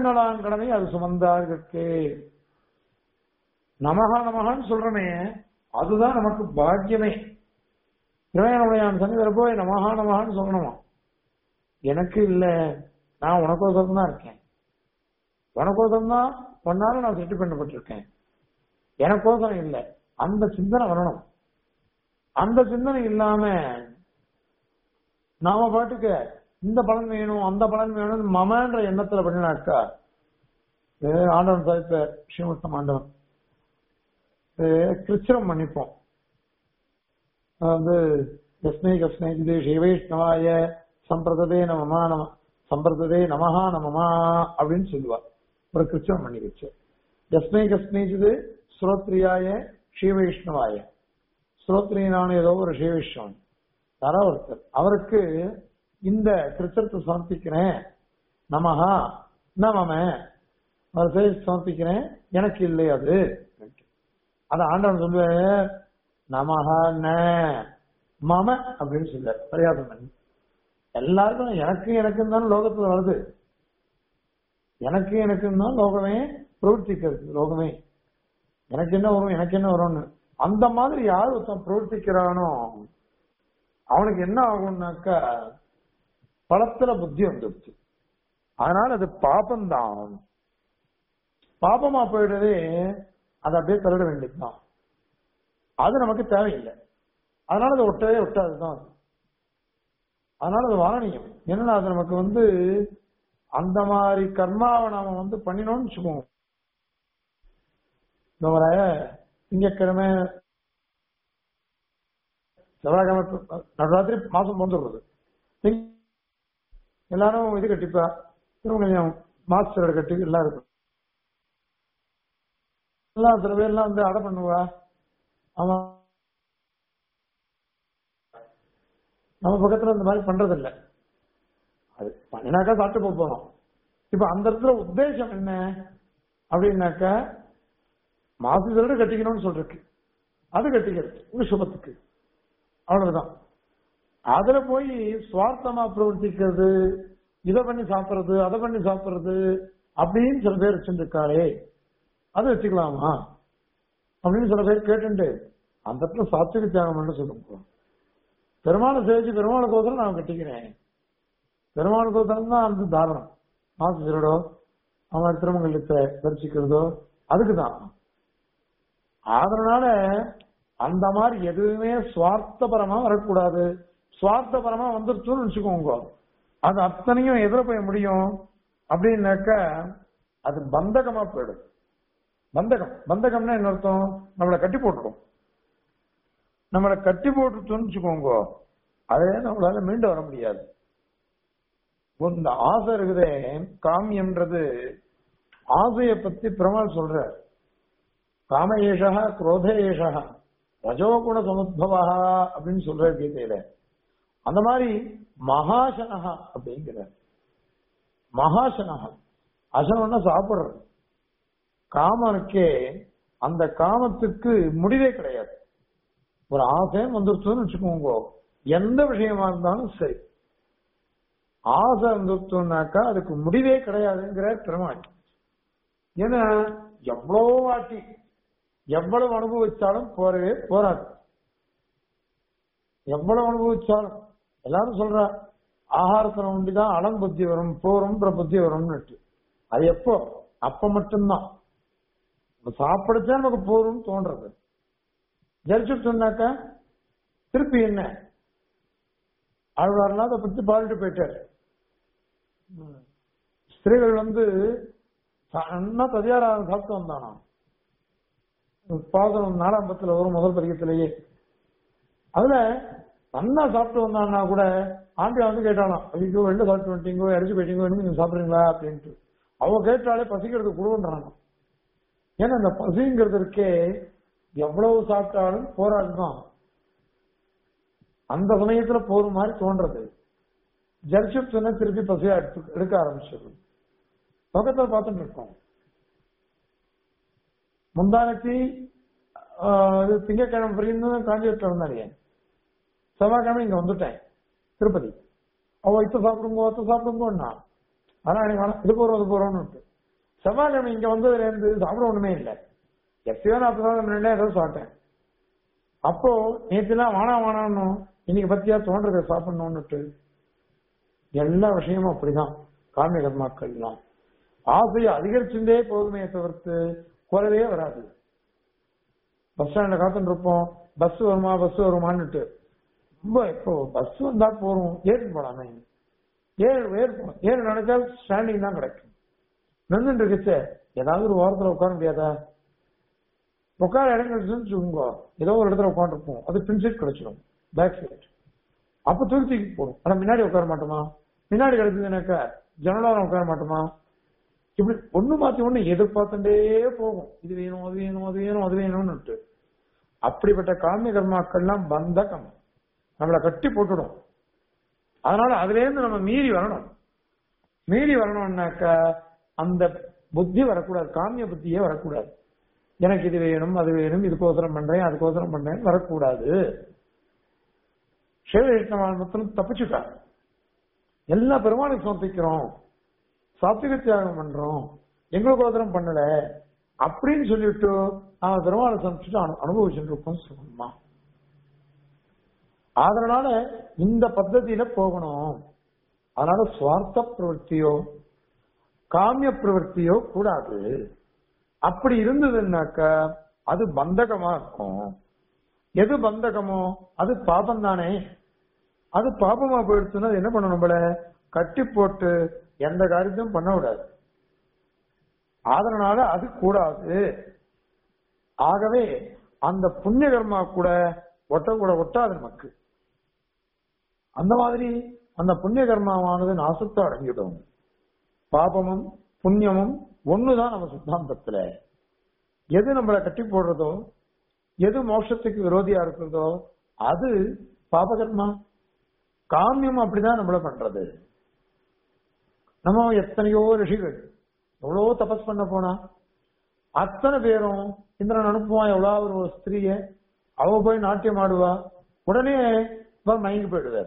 நமவெண்ணலாங்கடனை அது சுமந்தார்கே நமகா நமகான்னு சொல்றமே அதுதான் நமக்கு பாக்கியமே திருவேணமுடையான் சன்னிதில் போய் நமஹா நமஹான்னு சொல்லணுமா எனக்கு இல்ல நான் உனக்கோசரம் தான் இருக்கேன் உனக்கோசரம் தான் ஒன்னால நான் செட்டு பண்ணப்பட்டிருக்கேன் எனக்கோசரம் இல்லை அந்த சிந்தனை வரணும் அந்த சிந்தனை இல்லாம நாம பாட்டுக்கு இந்த பலன் வேணும் அந்த பலன் வேணும் மமன்ற எண்ணத்துல பண்ணினாக்கா இது ஆண்டவன் சாதித்த ஸ்ரீமுத்தம் ஆண்டவன் இது கிருச்சிரம் பண்ணிப்போம் அதாவது கஸ்னை கஸ்னை இது சிவைஷ்ணவாய சம்பிரததே நமமா நம சம்பிரததே நமஹா நமமா அப்படின்னு சொல்லுவா ஒரு கிருச்சிரம் பண்ணி வச்சு கஸ்னை கஸ்னை இது ஸ்ரோத்ரியாய ஸ்ரீவைஷ்ணவாய ஸ்ரோத்ரியனான ஏதோ ஒரு ஸ்ரீவைஷ்ணவன் யாரோ ஒருத்தர் அவருக்கு இந்த கிருத்தத்தை சமர்ப்பிக்கிறேன் நமஹா நமம வரிசை சமர்ப்பிக்கிறேன் எனக்கு இல்லை அது அத ஆண்டவன் சொல்லுவ நமஹா ந மம அப்படின்னு சொல்ல பரியாதம் பண்ணி எல்லாருக்கும் எனக்கு எனக்கும் தான் லோகத்துல வருது எனக்கு எனக்கும் தான் லோகமே பிரவர்த்திக்கிறது லோகமே எனக்கு என்ன வரும் எனக்கு என்ன வரும்னு அந்த மாதிரி யார் ஒருத்தன் பிரவர்த்திக்கிறானோ அவனுக்கு என்ன ஆகும்னாக்கா பழத்துல புத்தி வந்துடுச்சு அதனால அது பாபம்தான் பாபமா போயிடுறதே அதை அப்படியே தள்ளிட வேண்டியதுதான் அது நமக்கு தேவையில்லை அதனால அது ஒட்டவே ஒட்டாதுதான் அது. அதனால அது வாரணியம் என்னன்னா அது நமக்கு வந்து அந்த மாதிரி கர்மாவை நாம வந்து பண்ணினோம்னு வச்சுக்கோங்க இந்த வர திங்கக்கிழமை செவ்வாய்க்கிழமை நடுராத்திரி மாசம் வந்துடுறது திங்க- எல்லாரும் இது கட்டிப்பா திருமணம் மாஸ்டர் கட்டி எல்லாம் இருக்கும் எல்லாம் சில பேர் எல்லாம் வந்து அடை பண்ணுவா ஆமா நம்ம பக்கத்துல இந்த மாதிரி பண்றது இல்ல அது பண்ணினாக்கா சாப்பிட்டு போக போறோம் இப்ப அந்த இடத்துல உத்தேசம் என்ன அப்படின்னாக்கா மாசத்தோட கட்டிக்கணும்னு சொல்றதுக்கு அது கட்டிக்கிறது ஒரு சுபத்துக்கு அவ்வளவுதான் அதுல போய் சுவார்த்தமா பிரவர்த்திக்கிறது இதை பண்ணி சாப்பிடுறது அதை பண்ணி சாப்பிடுறது அப்படின்னு சில பேர் வச்சிருக்காளே அது வச்சுக்கலாமா அப்படின்னு சில பேர் கேட்டுண்டு அந்த இடத்துல சாத்விக தியாகம் பண்ண சொல்லுங்க பெருமாளை சேவிச்சு பெருமாளுக்கோசரம் நான் கட்டிக்கிறேன் பெருமாளுக்கோசரம் தான் அந்த தாரணம் மாசத்திலோ அவன் திருமங்கலத்தை தரிசிக்கிறதோ அதுக்குதான் அதனால அந்த மாதிரி எதுவுமே சுவார்த்தபரமா வரக்கூடாது சுவார்த்தபரமா வந்துருச்சுன்னு வச்சுக்கோங்க அது அத்தனையும் எதிர போய் முடியும் அப்படின்னாக்கா அது பந்தகமா போயிடும் பந்தகம் பந்தகம்னா என்ன அர்த்தம் நம்மளை கட்டி போட்டுடும் நம்மளை கட்டி போட்டுச்சுன்னு வச்சுக்கோங்க அதே நம்மளால மீண்டு வர முடியாது இந்த ஆசை இருக்குதே காமியம்ன்றது ஆசையை பத்தி பெருமாள் சொல்ற காம ஏஷா குரோத ஏஷா ரஜோகுண சமுத்பவா அப்படின்னு சொல்ற கீதையில அந்த மாதிரி மகாசனஹா அப்படிங்கிற மகாசனஹா அசனம்னா சாப்பிடுறது காமனுக்கே அந்த காமத்துக்கு முடிவே கிடையாது ஒரு ஆசைன்னு வந்துருச்சுன்னு வச்சுக்கோங்க எந்த விஷயமா இருந்தாலும் சரி ஆசை வந்துருச்சுனாக்கா அதுக்கு முடிவே கிடையாதுங்கிற பெருமாள் ஏன்னா எவ்வளவு வாட்டி எவ்வளவு அனுபவிச்சாலும் போறவே போராது எவ்வளவு அனுபவிச்சாலும் எல்லாரும் சொல்றா ஆகாரத்துல உண்டிதான் அலம் புத்தி வரும் போரும்ன்ற புத்தி வரும்னு அது எப்போ அப்ப மட்டும்தான் சாப்பிடுச்சா நமக்கு போரும்னு தோன்றது ஜலிச்சுட்டு சொன்னாக்கா திருப்பி என்ன ஆழ்வார்லாம் அதை பத்தி பாடிட்டு போயிட்டாரு ஸ்திரீகள் வந்து அண்ணா ததியாரா சாப்பிட்டு வந்தானா பாதம் நாலாம் பத்துல வரும் முதல் பதிகத்திலேயே அதுல அண்ணா சாப்பிட்டு வந்தான்னா கூட ஆண்டியா வந்து கேட்டாலாம் ஐயோ வெளில சாப்பிட்டு வந்துட்டீங்கோ அடிச்சு போயிட்டீங்கோ இன்னும் நீங்க சாப்பிடுறீங்களா அப்படின்ட்டு அவங்க கேட்டாலே பசிக்கிறது கொடுன்றாங்க ஏன்னா இந்த பசிங்கிறது இருக்கே எவ்வளவு சாப்பிட்டாலும் போராடுதான் அந்த சமயத்துல போற மாதிரி தோன்றது ஜல்ஷிப் சொன்ன திருப்பி பசியா எடுத்து எடுக்க ஆரம்பிச்சிடும் பக்கத்துல பார்த்துட்டு இருக்கோம் முந்தானத்தி இது திங்கக்கிழமை வரையும் காஞ்சிபுரத்துல இருந்தாரு செவ்வாய்க்கிழமை இங்க வந்துட்டேன் திருப்பதி அவ இத்த சாப்பிடுங்க அத்த சாப்பிடுங்கன்னா ஆனா எனக்கு வேணாம் இது போறோம் இது போறோம்னு செவ்வாய்க்கிழமை இங்க வந்ததுல இருந்து சாப்பிட ஒண்ணுமே இல்லை எப்பயோ நான் அப்பதான் முன்னாடியே ஏதோ சாப்பிட்டேன் அப்போ நேத்துலாம் வானா வானான்னு இன்னைக்கு பத்தியா தோன்றதை சாப்பிடணும்னுட்டு எல்லா விஷயமும் அப்படிதான் காமிய கர்மாக்கள்லாம் ஆசையை அதிகரிச்சுட்டே போகுமே தவிர்த்து குறவே வராது பஸ் ஸ்டாண்ட்ல காத்துட்டு இருப்போம் பஸ் வருமா பஸ் வருமான்னுட்டு ரொம்ப இப்போ பஸ் வந்தா போறோம் ஏறி போலாமே ஏழு ஏறு போலாம் ஏழு நினைச்சா ஸ்டாண்டிங் தான் கிடைக்கும் நின்றுட்டு இருக்குச்சே ஏதாவது ஒரு ஓரத்துல உட்கார முடியாதா உட்கார இடம் கிடைச்சுன்னு வச்சுக்கோங்க ஏதோ ஒரு இடத்துல உட்காந்துருப்போம் அது பின் சீட் கிடைச்சிடும் பேக் சைட் அப்ப தூக்கி தூக்கி போடும் ஆனா முன்னாடி உட்கார மாட்டோமா முன்னாடி கிடைச்சதுனாக்கா ஜனநாதம் உட்கார மாட்டோமா இப்படி ஒண்ணு மாத்தி ஒண்ணு எதிர்பார்த்துட்டே போகும் இது வேணும் அது வேணும் அது வேணும் அது வேணும்னுட்டு அப்படிப்பட்ட காமிய கர்மாக்கள்லாம் பந்தகம் நம்மளை கட்டி போட்டுடும் அதனால அதுல இருந்து நம்ம மீறி வரணும் மீறி வரணும்னாக்கா அந்த புத்தி வரக்கூடாது காமிய புத்தியே வரக்கூடாது எனக்கு இது வேணும் அது வேணும் இதுக்கோசரம் பண்றேன் அதுக்கோசரம் பண்றேன் வரக்கூடாது சிவகிருஷ்ணமானத்திலும் தப்பிச்சுட்டார் எல்லா பெருமானுக்கு சமர்ப்பிக்கிறோம் சாத்விக தியாகம் பண்றோம் எங்களுக்கோசரம் பண்ணல அப்படின்னு சொல்லிட்டு அவன் பெருமாளை சமைச்சுட்டு அனு- அனுபவிச்சுட்டு இருக்கோம் சுகமா அதனால இந்த பద్ధதியில போகணும் அதனால சுவார்த்த பிரவൃத்தியோ காமிய பிரவൃத்தியோ கூடாது அப்படி இருந்ததுன்னாக்க அது பந்தகமா இருக்கும் எது பந்தகமோ அது பாபம் தானே அது பாபமா போயிடுச்சுன்னா அது என்ன பண்ணணும் நம்மள கட்டி போட்டு எந்த காரியத்தையும் பண்ண விடாது அதனால அது கூடாது ஆகவே அந்த புண்ணிய கர்மா கூட ஒட்ட கூட ஒட்டாது நமக்கு அந்த மாதிரி அந்த புண்ணிய கர்மாவானது நாசத்தை அடங்கிடும் பாபமும் புண்ணியமும் ஒண்ணுதான் நம்ம சித்தாந்தத்துல எது நம்மளை கட்டி போடுறதோ எது மோட்சத்துக்கு விரோதியா இருக்கிறதோ அது பாபகர்மா காமியம் அப்படிதான் நம்மள பண்றது நம்ம எத்தனையோ ரிஷிகள் எவ்வளவோ தபஸ் பண்ண போனா அத்தனை பேரும் இந்திரன் அனுப்புவான் எவ்வளவு ஒரு ஸ்திரீய அவ போய் நாட்டியம் ஆடுவா உடனே இவர் மயங்கி போயிடுவார்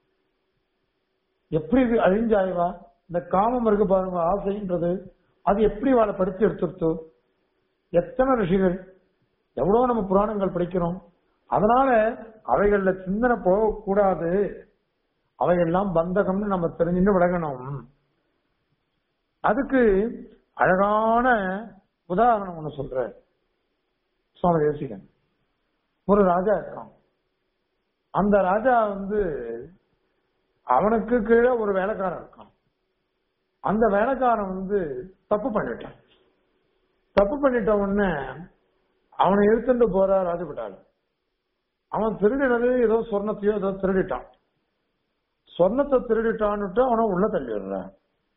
எப்படி இது அழிஞ்சாய்வா இந்த காமம் இருக்கு பாருங்க ஆசைன்றது அது எப்படி வாழை படிச்சு எடுத்துருத்தோ எத்தனை ரிஷிகள் எவ்வளவு நம்ம புராணங்கள் படிக்கிறோம் அதனால அவைகள்ல சிந்தனை போகக்கூடாது அவையெல்லாம் பந்தகம்னு நம்ம தெரிஞ்சுட்டு விலகணும் அதுக்கு அழகான உதாரணம் ஒண்ணு சொல்றேன் சுவாமி தேசிகன் ஒரு ராஜா இருக்கான் அந்த ராஜா வந்து அவனுக்கு கீழே ஒரு வேலைக்காரன் இருக்கான் அந்த வேலைக்காரன் வந்து தப்பு பண்ணிட்டான் தப்பு பண்ணிட்ட உடனே அவனை இழுத்துட்டு போற ராஜபட்டாளன் அவன் திருடினது ஏதோ சொர்ணத்தையோ ஏதோ திருடிட்டான் சொர்ணத்தை திருடிட்டான்னுட்டு அவனை உள்ள தள்ளி விடுறான்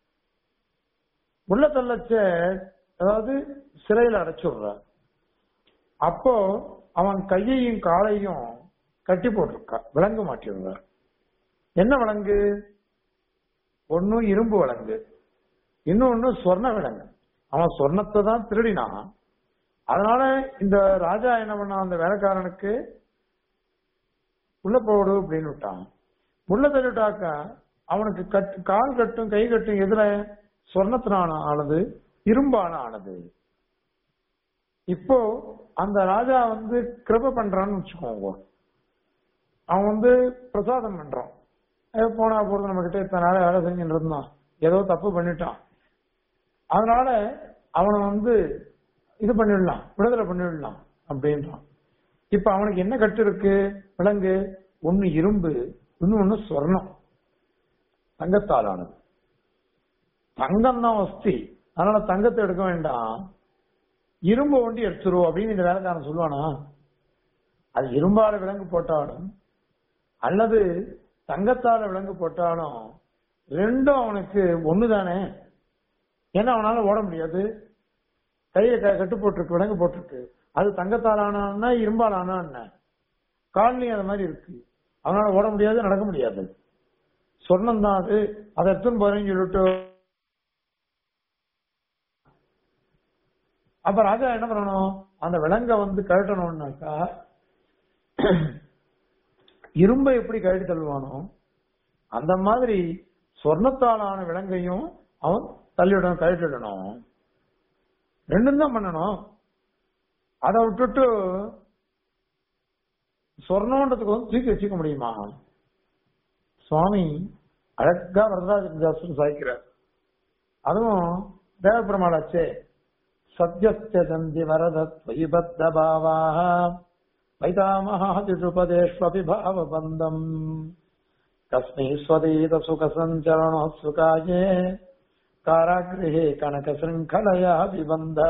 உள்ள தள்ளச்ச அதாவது சிறையில் அடைச்சு விடுறான் அப்போ அவன் கையையும் காலையும் கட்டி போட்டிருக்கா விலங்கு மாட்டிடுறான் என்ன விலங்கு ஒன்னு இரும்பு விலங்கு இன்னொன்னு சொர்ண விலங்கு அவன் சொர்ணத்தை தான் திருடினான் அதனால இந்த ராஜா என்ன பண்ணான் அந்த வேலைக்காரனுக்கு உள்ள போடு அப்படின்னு விட்டான் உள்ள தள்ளிட்டாக்கா அவனுக்கு கட்டு கால் கட்டும் கை கட்டும் எதுல சொர்ணத்தினான ஆனது இரும்பான ஆனது இப்போ அந்த ராஜா வந்து கிருப பண்றான்னு வச்சுக்கோங்க அவன் வந்து பிரசாதம் பண்றான் ஏதோ போனா போறது நம்ம கிட்ட இத்தனை நாள் வேலை செஞ்சுட்டு இருந்தான் ஏதோ தப்பு பண்ணிட்டான் அதனால அவனை வந்து இது பண்ணிடலாம் விடுதலை பண்ணிடலாம் அப்படின்றான் இப்ப அவனுக்கு என்ன கட்டு இருக்கு விலங்கு ஒண்ணு இரும்பு இன்னொன்னு சொர்ணம் தங்கத்தாலானது தங்கம் தான் வஸ்தி அதனால தங்கத்தை எடுக்க வேண்டாம் இரும்பு ஒண்டி எடுத்துருவோம் அப்படின்னு இந்த வேலைக்காரன் சொல்லுவானா அது இரும்பால விலங்கு போட்டாலும் அல்லது தங்கத்தால விலங்கு போட்டாலும் ரெண்டும் அவனுக்கு ஒண்ணுதானே ஏன்னா அவனால ஓட முடியாது கையை க- கட்டு போட்டிருக்கு விலங்கு போட்டிருக்கு அது தங்கத்தால் ஆனா இரும்பால் ஆனா என்ன கால்லையும் அது மாதிரி இருக்கு அவனால ஓட முடியாது நடக்க முடியாது சொர்ணம் தான் அது அதை எடுத்துன்னு போறேன்னு சொல்லிட்டு அப்ப ராஜா என்ன பண்ணணும் அந்த விலங்க வந்து கழட்டணும்னாக்கா இரும்பை எப்படி கழட்டி தள்ளுவானோ அந்த மாதிரி சொர்ணத்தாலான விலங்கையும் அவன் தள்ளிவிடணும் கழட்டிடணும் ரெண்டும் தான் பண்ணணும் அதை விட்டுட்டு சொர்ணம்ன்றதுக்கு வந்து தூக்கி வச்சுக்க முடியுமா சுவாமி அழகா வரதராஜன் சாய்க்கிறார் அதுவும் தேவபெருமாளாச்சே சத்யஸ்தி வரத துவயிபத்த பாவாக வைதாமஹாதிருபதேஷ்வபி பாவபந்தம் கஸ்மை ஸ்வதீத சுக சஞ்சரணோ சுகாயே காராகிரகே கனக சிருங்கலையா விபந்த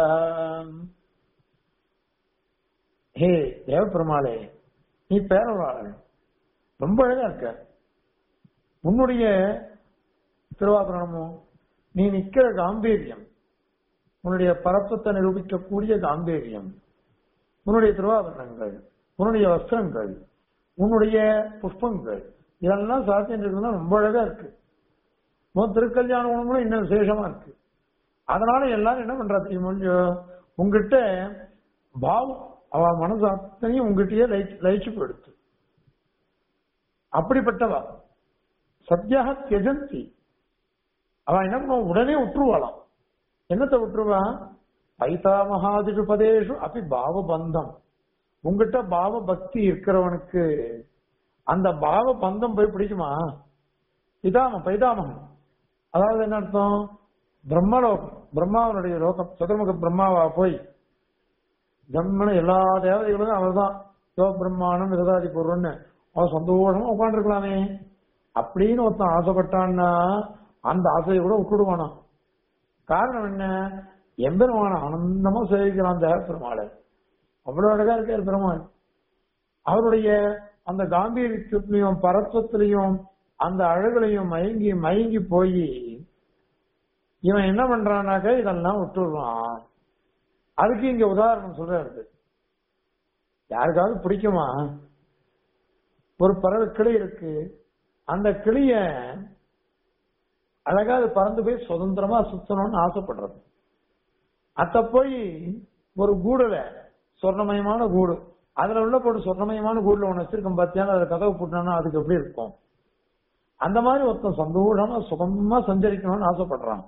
ஹே தேவபெருமாளே நீ பேரவாளன் ரொம்ப அழகா இருக்க உன்னுடைய திருவாபரணமும் நீ நிக்கிற காம்பீரியம் உன்னுடைய பரப்பத்தை நிரூபிக்கக்கூடிய காம்பீரியம் உன்னுடைய திருவாபரணங்கள் உன்னுடைய வஸ்திரங்கள் உன்னுடைய புஷ்பங்கள் இதெல்லாம் சாத்தியம் இருக்குதுன்னா ரொம்ப அழகா இருக்கு உன் திருக்கல்யாண உணவுகளும் இன்னும் விசேஷமா இருக்கு அதனால எல்லாரும் என்ன பண்றா தெரியுமா உங்ககிட்ட பாவம் அவ மனசு அத்தனையும் உங்ககிட்டயே லயிச்சு போயிடுத்து அப்படிப்பட்டவா சத்யாக தியஜந்தி அவ என்ன பண்ணுவா உடனே விட்டுருவாளாம் என்னத்தை விட்டுருவா பைதாமகாதிருபதேஷு அப்படி பாவ பந்தம் உங்ககிட்ட பாவ பக்தி இருக்கிறவனுக்கு அந்த பாவ பந்தம் போய் பிடிக்குமா பிதாம பைதாமகம் அதாவது என்ன அர்த்தம் பிரம்மலோகம் பிரம்மாவனுடைய லோகம் சதுர்முக பிரம்மாவா போய் ஜம்மன எல்லா தேவதைகளும் அவர் தான் யோ பிரம்மாணம் விரதாதி பொருள்னு அவன் சந்தோஷமா உட்காந்துருக்கலாமே அப்படின்னு ஒருத்தன் ஆசைப்பட்டான்னா அந்த ஆசையை கூட விட்டுடுவானா காரணம் என்ன எம்பெருமான ஆனந்தமா சேவிக்கிறான் தேவ பெருமாளை அவ்வளவு அழகா இருக்கார் பெருமாள் அவருடைய அந்த காம்பீரியத்திலையும் பரத்வத்திலையும் அந்த அழகுலையும் மயங்கி மயங்கி போய் இவன் என்ன பண்றானாக்க இதெல்லாம் விட்டுடுறான் அதுக்கு இங்க உதாரணம் சொல்றாரு யாருக்காவது பிடிக்குமா ஒரு பறவை கிளி இருக்கு அந்த கிளிய அழகா அது பறந்து போய் சுதந்திரமா சுத்தணும்னு ஆசைப்படுறது அத போய் ஒரு கூடுல சொர்ணமயமான கூடு அதுல உள்ள போட்டு சொர்ணமயமான கூடுல ஒண்ணு வச்சிருக்கோம் பாத்தியாலும் அதுல கதவு போட்டோம்னா அதுக்கு எப்படி இருக்கும் அந்த மாதிரி ஒருத்தன் சந்தோஷமா சுகமா சஞ்சரிக்கணும்னு ஆசைப்படுறான்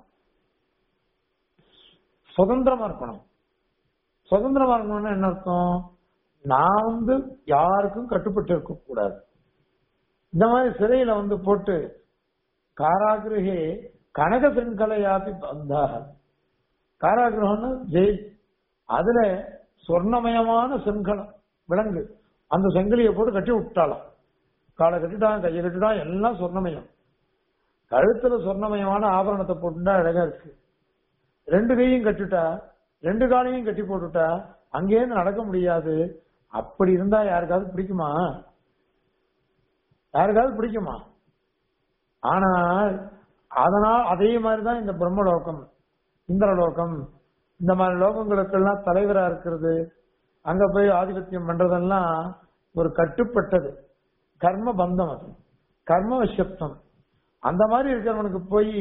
சுதந்திரமா இருக்கணும் சுதந்திரமா இருக்கணும்னா என்ன அர்த்தம் நான் வந்து யாருக்கும் கட்டுப்பட்டு இருக்க கூடாது இந்த மாதிரி சிறையில வந்து போட்டு காராகிரகே கனக செங்கலையாப்பி பந்தாக காராகிரகம்னு ஜெயில் அதுல சொர்ணமயமான செங்கலம் விலங்கு அந்த செங்கலியை போட்டு கட்டி விட்டாலாம் காலை கட்டிட்டான் கையை கட்டிட்டான் எல்லாம் சொர்ணமயம் கழுத்துல சொர்ணமயமான ஆபரணத்தை போட்டுட்டா அழகா இருக்கு ரெண்டு கையும் கட்டிட்டா ரெண்டு காலையும் கட்டி போட்டுட்டா அங்கேயிருந்து நடக்க முடியாது அப்படி இருந்தா யாருக்காவது பிடிக்குமா யாருக்காவது பிடிக்குமா ஆனால் அதனால் அதே மாதிரிதான் இந்த பிரம்மலோகம் இந்திரலோகம் இந்த மாதிரி லோகங்களுக்கெல்லாம் தலைவரா இருக்கிறது அங்க போய் ஆதிபத்தியம் பண்றதெல்லாம் ஒரு கட்டுப்பட்டது கர்ம பந்தம் அது கர்ம விஷப்தம் அந்த மாதிரி இருக்கிறவனுக்கு போய்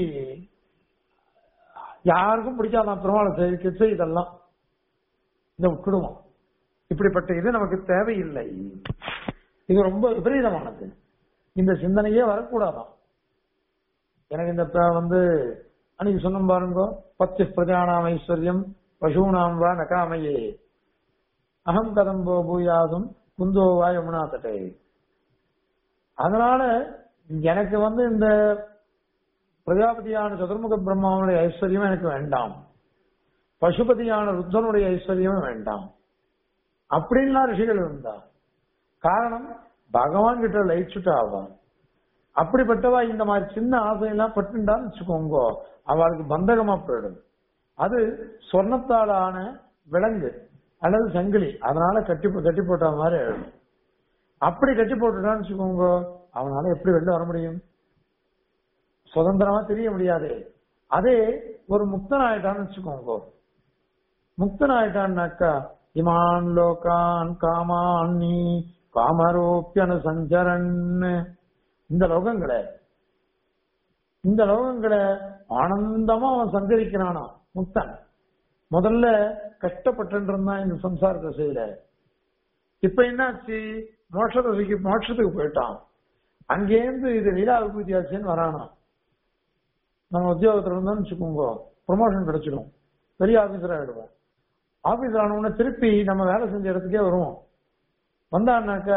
யாருக்கும் பிடிக்காதான் பெருமாளை சேவிக்கச்சு இதெல்லாம் இதை விட்டுடுவோம் இப்படிப்பட்ட இது நமக்கு தேவையில்லை இது ரொம்ப விபரீதமானது இந்த சிந்தனையே வரக்கூடாதான் எனக்கு இந்த ப- வந்து அன்னைக்கு சொன்ன பாருங்க பத்து பிரஜானாம் ஐஸ்வர்யம் பசூனாம் வா நகாமையே அகம் கதம்போ பூயாதும் குந்தோவா யமுனா தட்டை அதனால எனக்கு வந்து இந்த பிரஜாபதியான சதுர்முக பிரம்மாவுடைய ஐஸ்வர்யம் எனக்கு வேண்டாம் பசுபதியான ருத்ரனுடைய ஐஸ்வர்யமும் வேண்டாம் அப்படின்லாம் ரிஷிகள் இருந்தா காரணம் பகவான் கிட்ட லயிச்சுட்டா அவன் அப்படிப்பட்டவா இந்த மாதிரி சின்ன ஆசையெல்லாம் பட்டுண்டான்னு வச்சுக்கோங்க அவளுக்கு பந்தகமா போயிடும் அது சொர்ணத்தாலான விலங்கு அல்லது சங்கிலி அதனால கட்டி போ- கட்டி போட்ட மாதிரி ஆயிடும் அப்படி கட்டி போட்டுட்டான்னு வச்சுக்கோங்க அவனால எப்படி வெளில வர முடியும் சுதந்திரமா தெரிய முடியாது அதே ஒரு முக்தன் ஆயிட்டான்னு வச்சுக்கோங்க முக்தன் ஆயிட்டான்னாக்கா இமான் லோகான் காமான் நீ காமரோப்பியனு சஞ்சரன் இந்த லோகங்களை இந்த லோகங்களை ஆனந்தமா அவன் சஞ்சரிக்கிறானா முக்தன் முதல்ல கஷ்டப்பட்டு இருந்தான் இந்த சம்சார திசையில இப்ப என்னாச்சு மோட்ச திசைக்கு மோட்சத்துக்கு போயிட்டான் அங்கேருந்து இது லீலா விபூதியாச்சுன்னு வரானா நம்ம உத்தியோகத்துல இருந்தோம்னு வச்சுக்கோங்க ப்ரொமோஷன் கிடைச்சிடும் பெரிய ஆபீசர் ஆயிடுவோம் ஆபீசர் ஆனவுடனே திருப்பி நம்ம வேலை செஞ்ச இடத்துக்கே வருவோம் வந்தான்னாக்கா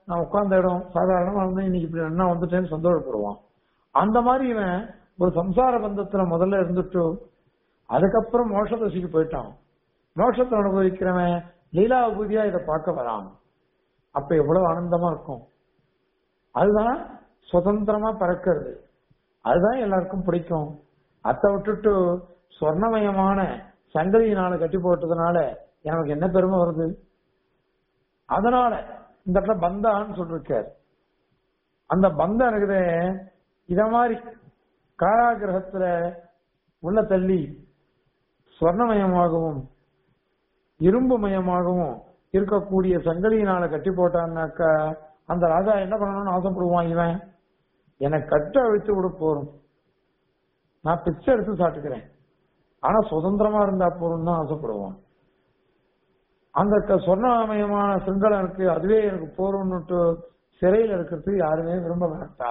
நான் உட்கார்ந்த இடம் சாதாரணமா வந்து இன்னைக்கு இப்படி என்ன வந்துட்டேன்னு சந்தோஷப்படுவான் அந்த மாதிரி இவன் ஒரு சம்சார பந்தத்துல முதல்ல இருந்துட்டு அதுக்கப்புறம் மோட்ச தசைக்கு போயிட்டான் மோட்சத்தை அனுபவிக்கிறவன் லீலா பூதியா இதை பார்க்க வரான் அப்ப எவ்வளவு ஆனந்தமா இருக்கும் அதுதான் சுதந்திரமா பறக்கிறது அதுதான் எல்லாருக்கும் பிடிக்கும் அதை விட்டுட்டு சொர்ணமயமான சங்கதியினால கட்டி போட்டதுனால எனக்கு என்ன பெருமை வருது அதனால இந்த இடத்துல பந்தான்னு சொல்லிருக்கார் அந்த பந்தம் இருக்குது இத மாதிரி காராகிரகத்துல உள்ள தள்ளி ஸ்வர்ணமயமாகவும் இரும்புமயமாகவும் இருக்கக்கூடிய சங்கதியினால கட்டி போட்டான்னாக்கா அந்த ராஜா என்ன பண்ணணும்னு ஆசைப்படுவான் இவன் எனக்கு கட்ட அழித்து விட போறோம் நான் பிச்சை எடுத்து சாப்பிட்டுக்கிறேன் ஆனா சுதந்திரமா இருந்தா போறோம் தான் ஆசைப்படுவான் அந்த க- சொர்ணமயமான சிங்களம் இருக்கு அதுவே எனக்கு போறோம்னுட்டு சிறையில இருக்கிறதுக்கு யாருமே விரும்ப மாட்டா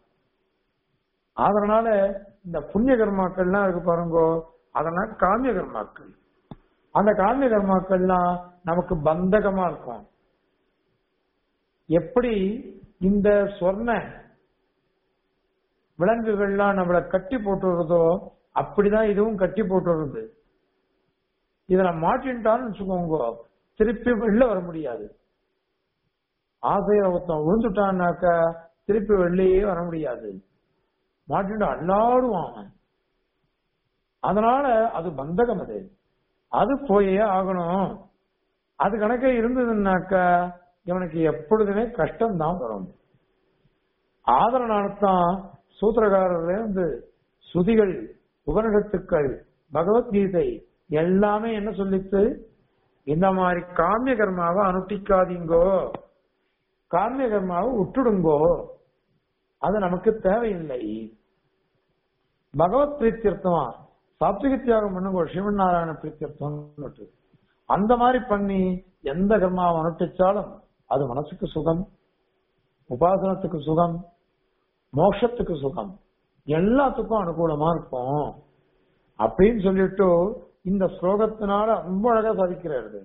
அதனால இந்த புண்ணிய கர்மாக்கள்லாம் இருக்கு பாருங்கோ அதெல்லாம் காமிய கர்மாக்கள் அந்த காமிய கர்மாக்கள்லாம் நமக்கு பந்தகமா இருக்கும் எப்படி இந்த சொர்ண விலங்குகள்லாம் நம்மள கட்டி போட்டுறதோ அப்படிதான் இதுவும் கட்டி போட்டுறது இதுல மாட்டின்ட்டான்னு வச்சுக்கோங்க திருப்பி வெளில வர முடியாது ஆசையில ஒருத்தன் விழுந்துட்டான்னாக்கா திருப்பி வெளியே வர முடியாது மாட்டின்ட்டு அல்லாடுவான் அவன். அதனால அது பந்தகம் அது அது போயே ஆகணும் அது கணக்கே இருந்ததுன்னாக்கா இவனுக்கு எப்பொழுதுமே கஷ்டம் தான் வரும் ஆதரனால்தான் சூத்திரகாரர்ல இருந்து சுதிகள் உபனிஷத்துக்கள் பகவத்கீதை எல்லாமே என்ன சொல்லித்து இந்த மாதிரி காமிய கர்மாவை அனுஷ்டிக்காதீங்கோ காமிய கர்மாவை விட்டுடுங்கோ அது நமக்கு தேவையில்லை பகவத் பிரீத்தியர்த்தமா சாத்விக தியாகம் பண்ணுங்க சிவன் நாராயண பிரீத்தியர்த்தம் அந்த மாதிரி பண்ணி எந்த கர்மாவை அனுஷ்டிச்சாலும் அது மனசுக்கு சுகம் உபாசனத்துக்கு சுகம் மோட்சத்துக்கு சுகம் எல்லாத்துக்கும் அனுகூலமா இருக்கும் அப்படின்னு சொல்லிட்டு இந்த ஸ்லோகத்தினால ரொம்ப அழகா சாதிக்கிறாரு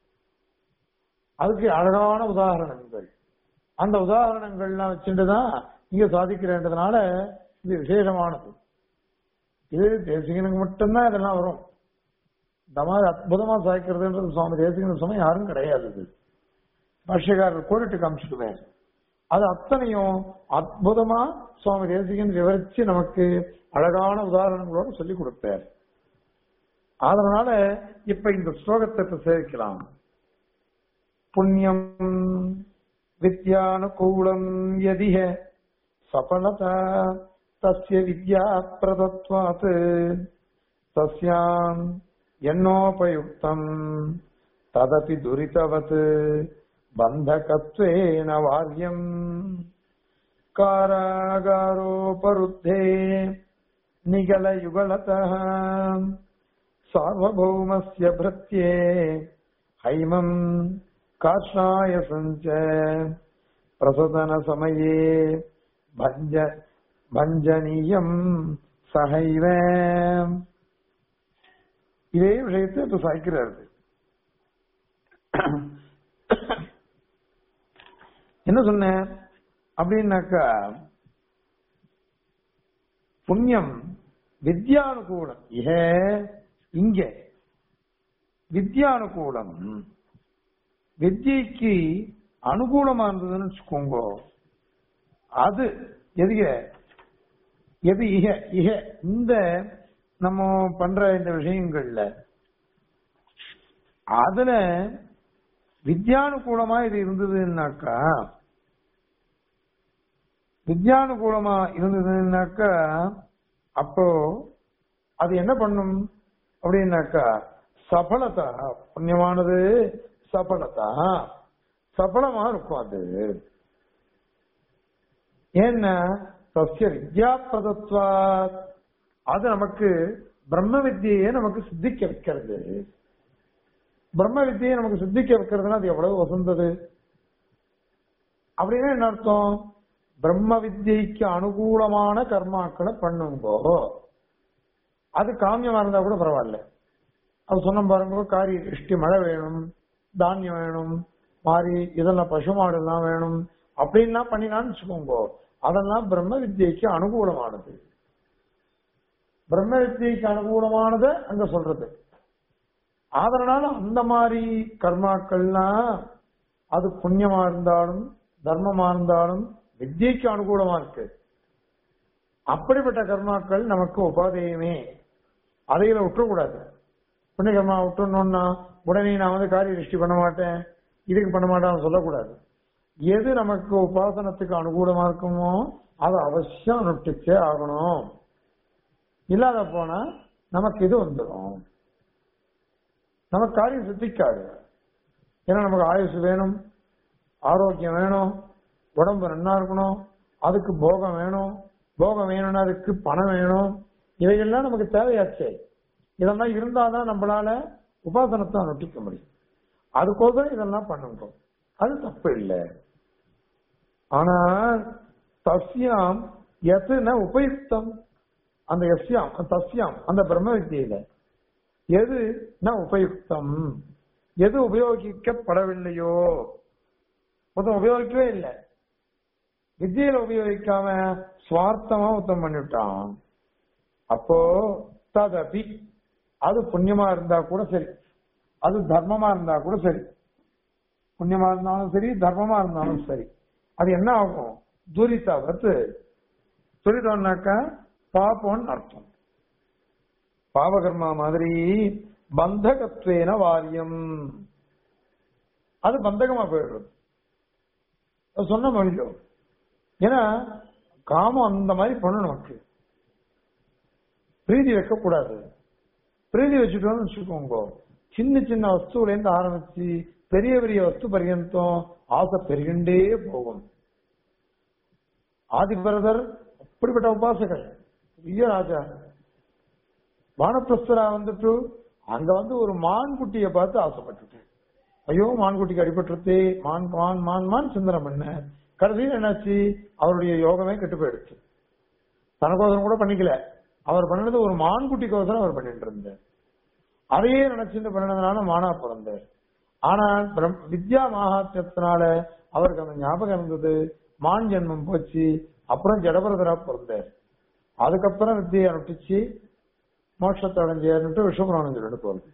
அதுக்கு அழகான உதாரணங்கள் அந்த உதாரணங்கள்லாம் வச்சுட்டுதான் இங்க சாதிக்கிறேன்றதுனால இது விசேஷமானது இது தேசிகனுக்கு மட்டும்தான் இதெல்லாம் வரும் இந்த மாதிரி அற்புதமா சாய்க்கிறதுன்றது சுவாமி தேசிகன் சமயம் யாரும் கிடையாது இது பாஷ்யக்காரர் கோடிட்டு காமிச்சுக்குவேன் அது அத்தனையும் அற்புதமா சுவாமி தேசிகன் விவரிச்சு நமக்கு அழகான உதாரணங்களோட சொல்லி கொடுப்பார் அதனால இப்ப இந்த ஸ்லோகத்தை இப்ப சேவிக்கலாம் புண்ணியம் வித்யானுகூலம் யதிஹ சபலதா தஸ்ய வித்யா பிரதத்வாத் தஸ்யாம் எண்ணோபயுக்தம் ததபி துரிதவத் பந்தகத்வேன வாரியம் कारागारोपरुद्धे निगलयुगलतः सार्वभौमस्य भृत्ये हैमम् काष्णायसञ्च प्रसदनसमये भञ्ज भञ्जनीयम् सहैव இதே விஷயத்தை இப்ப சாய்க்கிறாரு என்ன சொன்னேன் அப்படின்னாக்கா புண்ணியம் வித்யானுகூலம் இக இங்க வித்யானுகூலம் வித்யைக்கு அனுகூலமா இருந்ததுன்னு வச்சுக்கோங்க அது எதுக எது இக இக இந்த நம்ம பண்ற இந்த விஷயங்கள்ல அதுல வித்யானுகூலமா இது இருந்ததுன்னாக்கா வித்யானுகூலமா இருந்ததுன்னாக்கா அப்போ அது என்ன பண்ணும் அப்படின்னாக்கா சபலதா புண்ணியமானது சபலதா சபலமா இருக்கும் அது ஏன்னா சசிய வித்யா பிரதத்வா அது நமக்கு பிரம்ம வித்தியை நமக்கு சித்திக்க வைக்கிறது பிரம்ம வித்தியை நமக்கு சித்திக்க வைக்கிறதுனா அது எவ்வளவு வசந்தது அப்படின்னா என்ன அர்த்தம் பிரம்ம வித்யைக்கு அனுகூலமான கர்மாக்களை பண்ணுங்கோ அது காமியமா இருந்தா கூட பரவாயில்ல அது சொன்ன பாருங்க காரிய இஷ்டி மழை வேணும் தானியம் வேணும் மாறி இதெல்லாம் பசுமாடுலாம் வேணும் அப்படின்லாம் பண்ணினான்னு வச்சுக்கோங்க அதெல்லாம் பிரம்ம வித்யைக்கு அனுகூலமானது பிரம்ம வித்யைக்கு அனுகூலமானத அங்க சொல்றது அதனால அந்த மாதிரி கர்மாக்கள்லாம் அது புண்ணியமா இருந்தாலும் தர்மமா இருந்தாலும் வித்யைக்கு அனுகூலமா இருக்கு அப்படிப்பட்ட கர்மாக்கள் நமக்கு உபாதேயமே அதையில விட்டுறக்கூடாது புண்ணிய கர்மா விட்டுணும்னா உடனே நான் வந்து காரிய திருஷ்டி பண்ண மாட்டேன் இதுக்கு பண்ண மாட்டேன்னு சொல்லக்கூடாது எது நமக்கு உபாசனத்துக்கு அனுகூலமா இருக்குமோ அதை அவசியம் அனுஷ்டிச்சே ஆகணும் இல்லாத போனா நமக்கு இது வந்துடும் நமக்கு காரியம் சித்திக்காது ஏன்னா நமக்கு ஆயுசு வேணும் ஆரோக்கியம் வேணும் உடம்பு நன்னா இருக்கணும் அதுக்கு போகம் வேணும் போகம் வேணும்னா அதுக்கு பணம் வேணும் இவைகள்லாம் நமக்கு தேவையாச்சே இதெல்லாம் இருந்தாதான் நம்மளால உபாசனத்தை அனுஷ்டிக்க முடியும் அதுக்கோசரம் இதெல்லாம் பண்ணுறோம் அது தப்பு இல்லை ஆனா தஸ்யாம் எதுன உபயுக்தம் அந்த எஸ்யாம் தஸ்யாம் அந்த பிரம்ம வித்தியில எது ந உபயுக்தம் எது உபயோகிக்கப்படவில்லையோ மொத்தம் உபயோகிக்கவே இல்லை வித்தியில உபயோகிக்காம சுவார்த்தமா உத்தம் பண்ணிவிட்டான் அப்போ ததபி அது புண்ணியமா இருந்தா கூட சரி அது தர்மமா இருந்தா கூட சரி புண்ணியமா இருந்தாலும் சரி தர்மமா இருந்தாலும் சரி அது என்ன ஆகும் துரிதவத்து துரிதம்னாக்கா பாப்போன்னு அர்த்தம் பாவகர்மா மாதிரி பந்தகத்வேன வாரியம் அது பந்தகமா போயிடுறது அது சொன்ன மொழியோ ஏன்னா காமம் அந்த மாதிரி பண்ணணும் நமக்கு பிரீதி வைக்கக்கூடாது பிரீதி வச்சுட்டோம்னு வச்சுக்கோங்க சின்ன சின்ன வஸ்துல இருந்து ஆரம்பிச்சு பெரிய பெரிய வஸ்து பர்யந்தம் ஆசை பெருகின்றே போகும் ஆதிபரதர் அப்படிப்பட்ட உபாசகர் பெரிய ராஜா வானப்பிரஸ்தரா வந்துட்டு அங்க வந்து ஒரு மான் குட்டியை பார்த்து ஆசைப்பட்டுட்டேன் ஐயோ மான்குட்டிக்கு அடிபட்டுருத்தே மான் மான் மான் மான் சிந்தனை பண்ண கடைசியில் என்னாச்சு அவருடைய யோகமே கெட்டு போயிடுச்சு தனக்கோசரம் கூட பண்ணிக்கல அவர் பண்ணது ஒரு மான்குட்டிக்கோசரம் அவர் பண்ணிட்டு இருந்தார் அதையே நினைச்சுட்டு பண்ணதுனால மானா பிறந்தார் ஆனால் பிரம்- வித்யா மகாத்தியத்தினால அவருக்கு அந்த ஞாபகம் இருந்தது மான் ஜென்மம் போச்சு அப்புறம் ஜடபரதரா பிறந்தார் அதுக்கப்புறம் வித்தியை அனுப்பிச்சு மோட்சத்தை அடைஞ்சார்னுட்டு விஸ்வபுராணம் சொல்லிட்டு போறது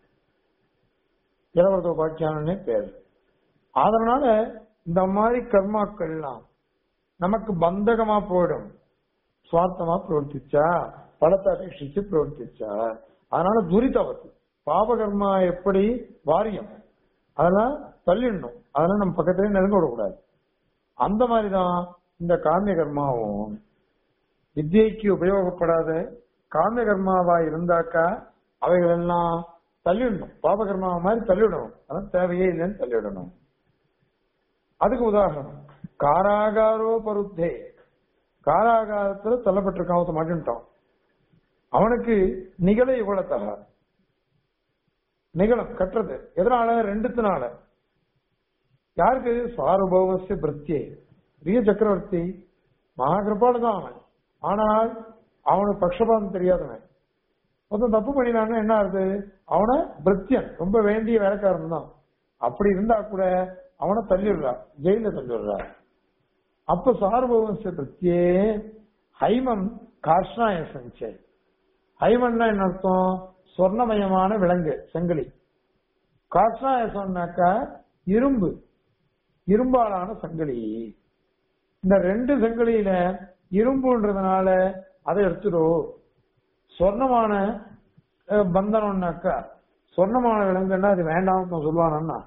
இளவரத உபாக்கியானே பேர் அதனால இந்த மாதிரி கர்மாக்கள்லாம் நமக்கு பந்தகமா போயிடும் சுவார்த்தமா பிரவர்த்திச்சா பலத்தை அபேட்சிச்சு பிரவர்த்திச்சா அதனால துரிதவத்து பாபகர்மா எப்படி வாரியம் அதெல்லாம் தள்ளிடணும் அதெல்லாம் நம்ம பக்கத்திலே நெருங்க விடக்கூடாது அந்த மாதிரிதான் இந்த காமிய கர்மாவும் வித்யைக்கு உபயோகப்படாத காமிய கர்மாவா இருந்தாக்கா அவைகள் எல்லாம் தள்ளிடணும் பாபகர்மாவை மாதிரி தள்ளிவிடணும் அதான் தேவையே இல்லைன்னு தள்ளிவிடணும் அதுக்கு உதாரணம் காராகாரோ பருத்தே காராகாரத்துல தள்ளப்பட்டிருக்கான் ஒருத்தன் மாட்டின்ட்டான் அவனுக்கு நிகழ இவ்வளத்தக நிகழம் கட்டுறது எதனால ரெண்டுத்தினால யாருக்கு சார்பவசிய பிரத்யே பெரிய சக்கரவர்த்தி மகாகிருப்பாடு தான் அவன் ஆனால் அவனுக்கு பக்ஷபாதம் தெரியாதவன் ஒருத்தன் தப்பு பண்ணினான்னு என்ன ஆகுது அவனை பிரித்தியன் ரொம்ப வேண்டிய வேலைக்காரன் தான் அப்படி இருந்தா கூட அவனை தள்ளிடுறா ஜெயில தள்ளிடுறா அப்ப சார்பவசிய பிரத்யே ஹைமம் காஷ்ணாய சஞ்சை ஹைமன்னா என்ன அர்த்தம் சொர்ணமயமான விலங்கு செங்கலி காஷ்ணாய சொன்னாக்கா இரும்பு இரும்பாலான சங்கிலி இந்த ரெண்டு சங்கிலியில இரும்புன்றதுனால அதை எடுத்துடும் சொர்ணமான அஹ், பந்தனம்னாக்கா சொர்ணமான விலங்குன்னா அது வேண்டாம்னு சொல்லுவானா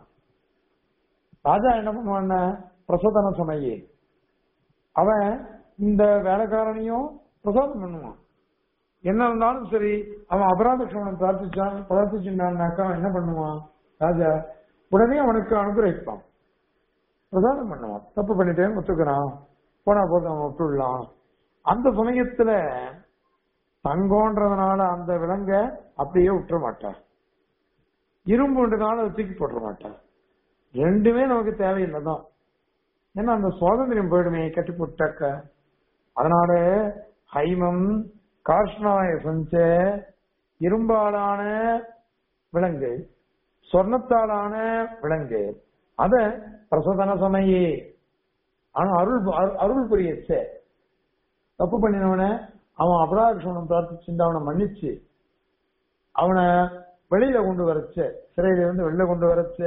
ராஜா என்ன பண்ணுவான் பிரசோதன சமயே அவன் இந்த வேலைக்காரனையும் பிரசாதம் பண்ணுவான் என்ன இருந்தாலும் சரி அவன் அபராத க்ஷமனம் பிரார்த்திச்சான் பிரார்த்திச்சுட்டான்னாக்கா அவன் என்ன பண்ணுவான் ராஜா உடனே அவனுக்கு அனுகிரகிப்பான் பிரசாதம் பண்ணுவான் தப்பு பண்ணிட்டேன் ஒத்துக்கிறான் போனா போதும் அவன் விட்டுடலாம் அந்த சமயத்துல தங்கோன்றதுனால அந்த விலங்க அப்படியே விட்டுற மாட்டான் இரும்புன்றதுனால அதை தூக்கி போட்டுற மாட்டான் ரெண்டுமே நமக்கு தேவையில்லை தான் ஏன்னா அந்த சுவாதந்திரம் போயிடுமே கட்டி போட்டாக்க அதனால ஹைமம் காஷ்ணாய சஞ்ச இரும்பாலான விலங்கு சொர்ணத்தாலான விலங்கு அத பிரசதன சமயே ஆனா அருள் அரு- அருள் புரியச்சே தப்பு பண்ணினவன அவன் அபராதம் பிரார்த்திச்சு அவனை மன்னிச்சு அவனை வெளியில கொண்டு வரச்ச சிறையில இருந்து வெளியில கொண்டு வரச்ச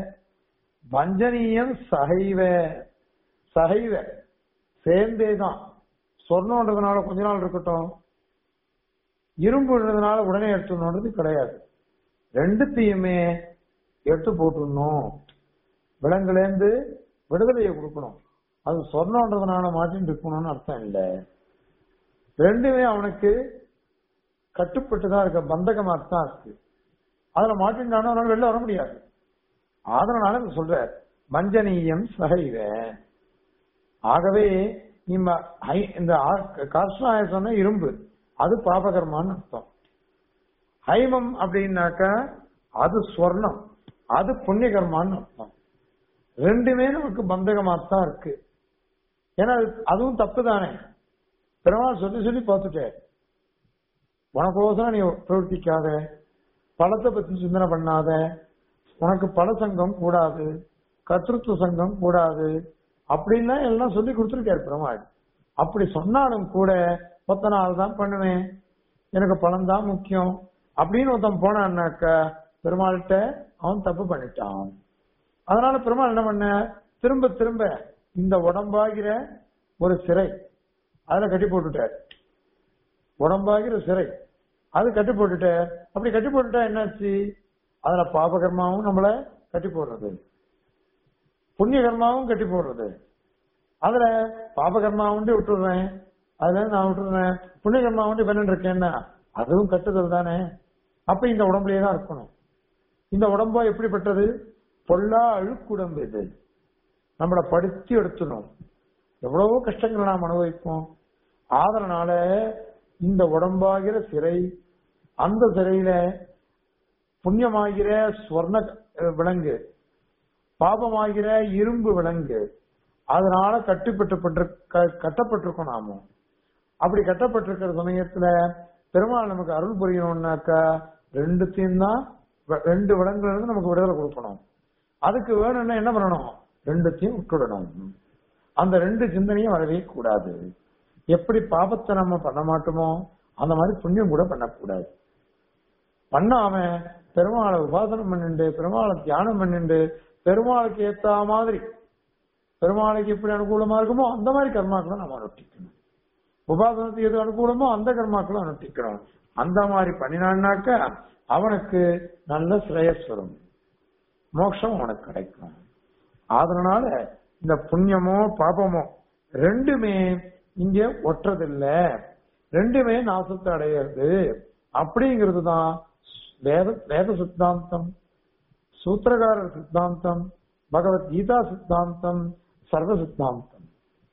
வஞ்சனீயம் சகைவ சகைவ சேர்ந்தேதான் சொர்ணம்ன்றதுனால கொஞ்ச நாள் இருக்கட்டும் இரும்புன்றதுனால உடனே எடுத்துடணுன்றது கிடையாது ரெண்டுத்தையுமே எடுத்து போட்டுடணும் விலங்குலேருந்து விடுதலையை கொடுக்கணும் அது சொர்ணம்ன்றதுனால மாட்டின்னு இருக்கணும்னு அர்த்தம் இல்லை ரெண்டுமே அவனுக்கு கட்டுப்பட்டு தான் இருக்க பந்தகமா தான் இருக்கு அதுல மாட்டின்றானோ அவனால வெளில வர முடியாது அதனால இங்க சொல்ற மஞ்சனீயம் சகைவ ஆகவே நீங்க ஹை- இந்த கார்ஷ்ணாய சொன்ன இரும்பு அது பாபகர்மான்னு அர்த்தம் ஹைமம் அப்படின்னாக்க அது ஸ்வர்ணம் அது புண்ணியகர்மான்னு அர்த்தம் ரெண்டுமே நமக்கு பந்தகமா தான் இருக்கு ஏன்னா அது- அதுவும் தப்பு தானே பெருமாள் சொல்லி சொல்லி பார்த்துட்டேன் உனக்கோசரம் நீ பிரவர்த்திக்காத பழத்தை பத்தி சிந்தனை பண்ணாத உனக்கு பல சங்கம் கூடாது கர்த்தൃത്വ சங்கம் கூடாது அப்படின்னா எல்லாம் சொல்லி கொடுத்துருக்காரு பெருமாள் அப்படி சொன்னாலும் கூட ஒத்த நாள் தான் பண்ணுவேன் எனக்கு பணம் தான் முக்கியம் அப்படின்னு ஒருத்தன் போனான்னாக்கா பெருமாள்கிட்ட அவன் தப்பு பண்ணிட்டான் அதனால பெருமாள் என்ன பண்ண திரும்ப திரும்ப இந்த உடம்பாகிற ஒரு சிறை அதுல கட்டி போட்டுட்டார் உடம்பாகிற சிறை அது கட்டி போட்டுட்டார் அப்படி கட்டி போட்டுட்டா என்னாச்சு அதுல பாபகர்மாவும் நம்மள கட்டி போடுறது புண்ணிய கர்மாவும் கட்டி போடுறது அதுல பாபகர்மா உண்டு விட்டுடுறேன் அதுல நான் விட்டுடுறேன் புண்ணிய கர்மா உண்டு பண்ணிட்டு இருக்கேன்னா அதுவும் கட்டுதல் தானே அப்ப இந்த உடம்புலயே தான் இருக்கணும் இந்த உடம்பா எப்படிப்பட்டது பொல்லா அழுக்குடம்பு இது நம்மளை படுத்தி எடுத்துடும் எவ்வளவோ கஷ்டங்களை நாம் அனுபவிப்போம் ஆதரனால இந்த உடம்பாகிற சிறை அந்த சிறையில புண்ணியமாகிற ஸ்வர்ண அஹ், விலங்கு பாபமாகிற இரும்பு விலங்கு அதனால கட்டுப்பட்டு கட்டப்பட்டிருக்கோம் நாம அப்படி கட்டப்பட்டிருக்கிற சமயத்துல பெருமாள் நமக்கு அருள் புரியணும்னாக்கா ரெண்டுத்தையும் தான் வ- ரெண்டு விலங்குல இருந்து நமக்கு விடுதலை கொடுக்கணும் அதுக்கு வேணும்னா என்ன பண்ணணும் ரெண்டுத்தையும் விட்டுடணும் அந்த ரெண்டு சிந்தனையும் வரவே கூடாது எப்படி பாபத்தை நம்ம பண்ண மாட்டோமோ அந்த மாதிரி புண்ணியம் கூட பண்ணக்கூடாது பண்ணாம பெருமாளை உபாசனம் பண்ணிண்டு பெருமாளை தியானம் பண்ணிண்டு பெருமாளுக்கு ஏத்த மாதிரி பெருமாளுக்கு எப்படி அனுகூலமா இருக்குமோ அந்த மாதிரி கர்மாக்களை நம்ம அனுஷ்டிக்கணும் உபாசனத்துக்கு எது அனுகூலமோ அந்த கர்மாக்களை அனுஷ்டிக்கணும் அந்த மாதிரி பண்ணினான்னாக்க அவனுக்கு நல்ல ஸ்ரேயஸ் வரும் மோட்சம் அவனுக்கு கிடைக்கும் அதனால இந்த புண்ணியமோ பாபமோ ரெண்டுமே இங்க ஒற்றதில்ல ரெண்டுமே நாசத்தை அடையிறது அப்படிங்கிறது தான் வேத வேத சித்தாந்தம் சூத்திரகாரர் சித்தாந்தம் பகவத்கீதா சித்தாந்தம் சர்வ சித்தாந்தம்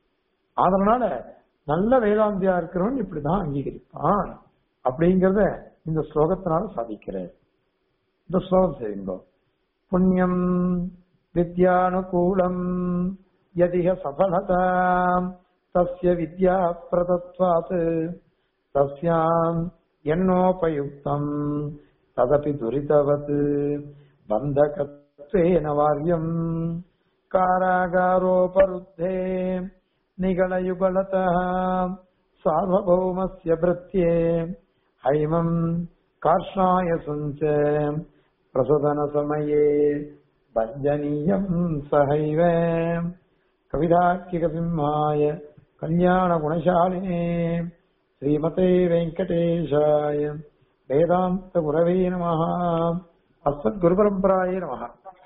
அதனால நல்ல வேதாந்தியா இருக்கிறவன் இப்படிதான் அங்கீகரிப்பான் அப்படிங்கறத இந்த ஸ்லோகத்தினால சாதிக்கிறேன் இந்த ஸ்லோகம் செய்யுங்க புண்ணியம் வித்யானுகூலம் யதிக சபலதா தஸ்ய வித்யா பிரதத்வாத் தஸ்யாம் என்னோபயுக்தம் ததபி துரிதவத் பந்தகத்வேன வாரியம் कारागारोपरुद्धे निगलयुगलतः सार्वभौमस्य भृत्ये हैमम् कार्ष्णाय सञ्च प्रसदनसमये भञ्जनीयम् सहैव कविदाख्यकसिंहाय कल्याणगुणशालिने श्रीमते वेङ्कटेशाय वेदान्तगुरवे नमः अस्मद्गुरुपरम्पराय नमः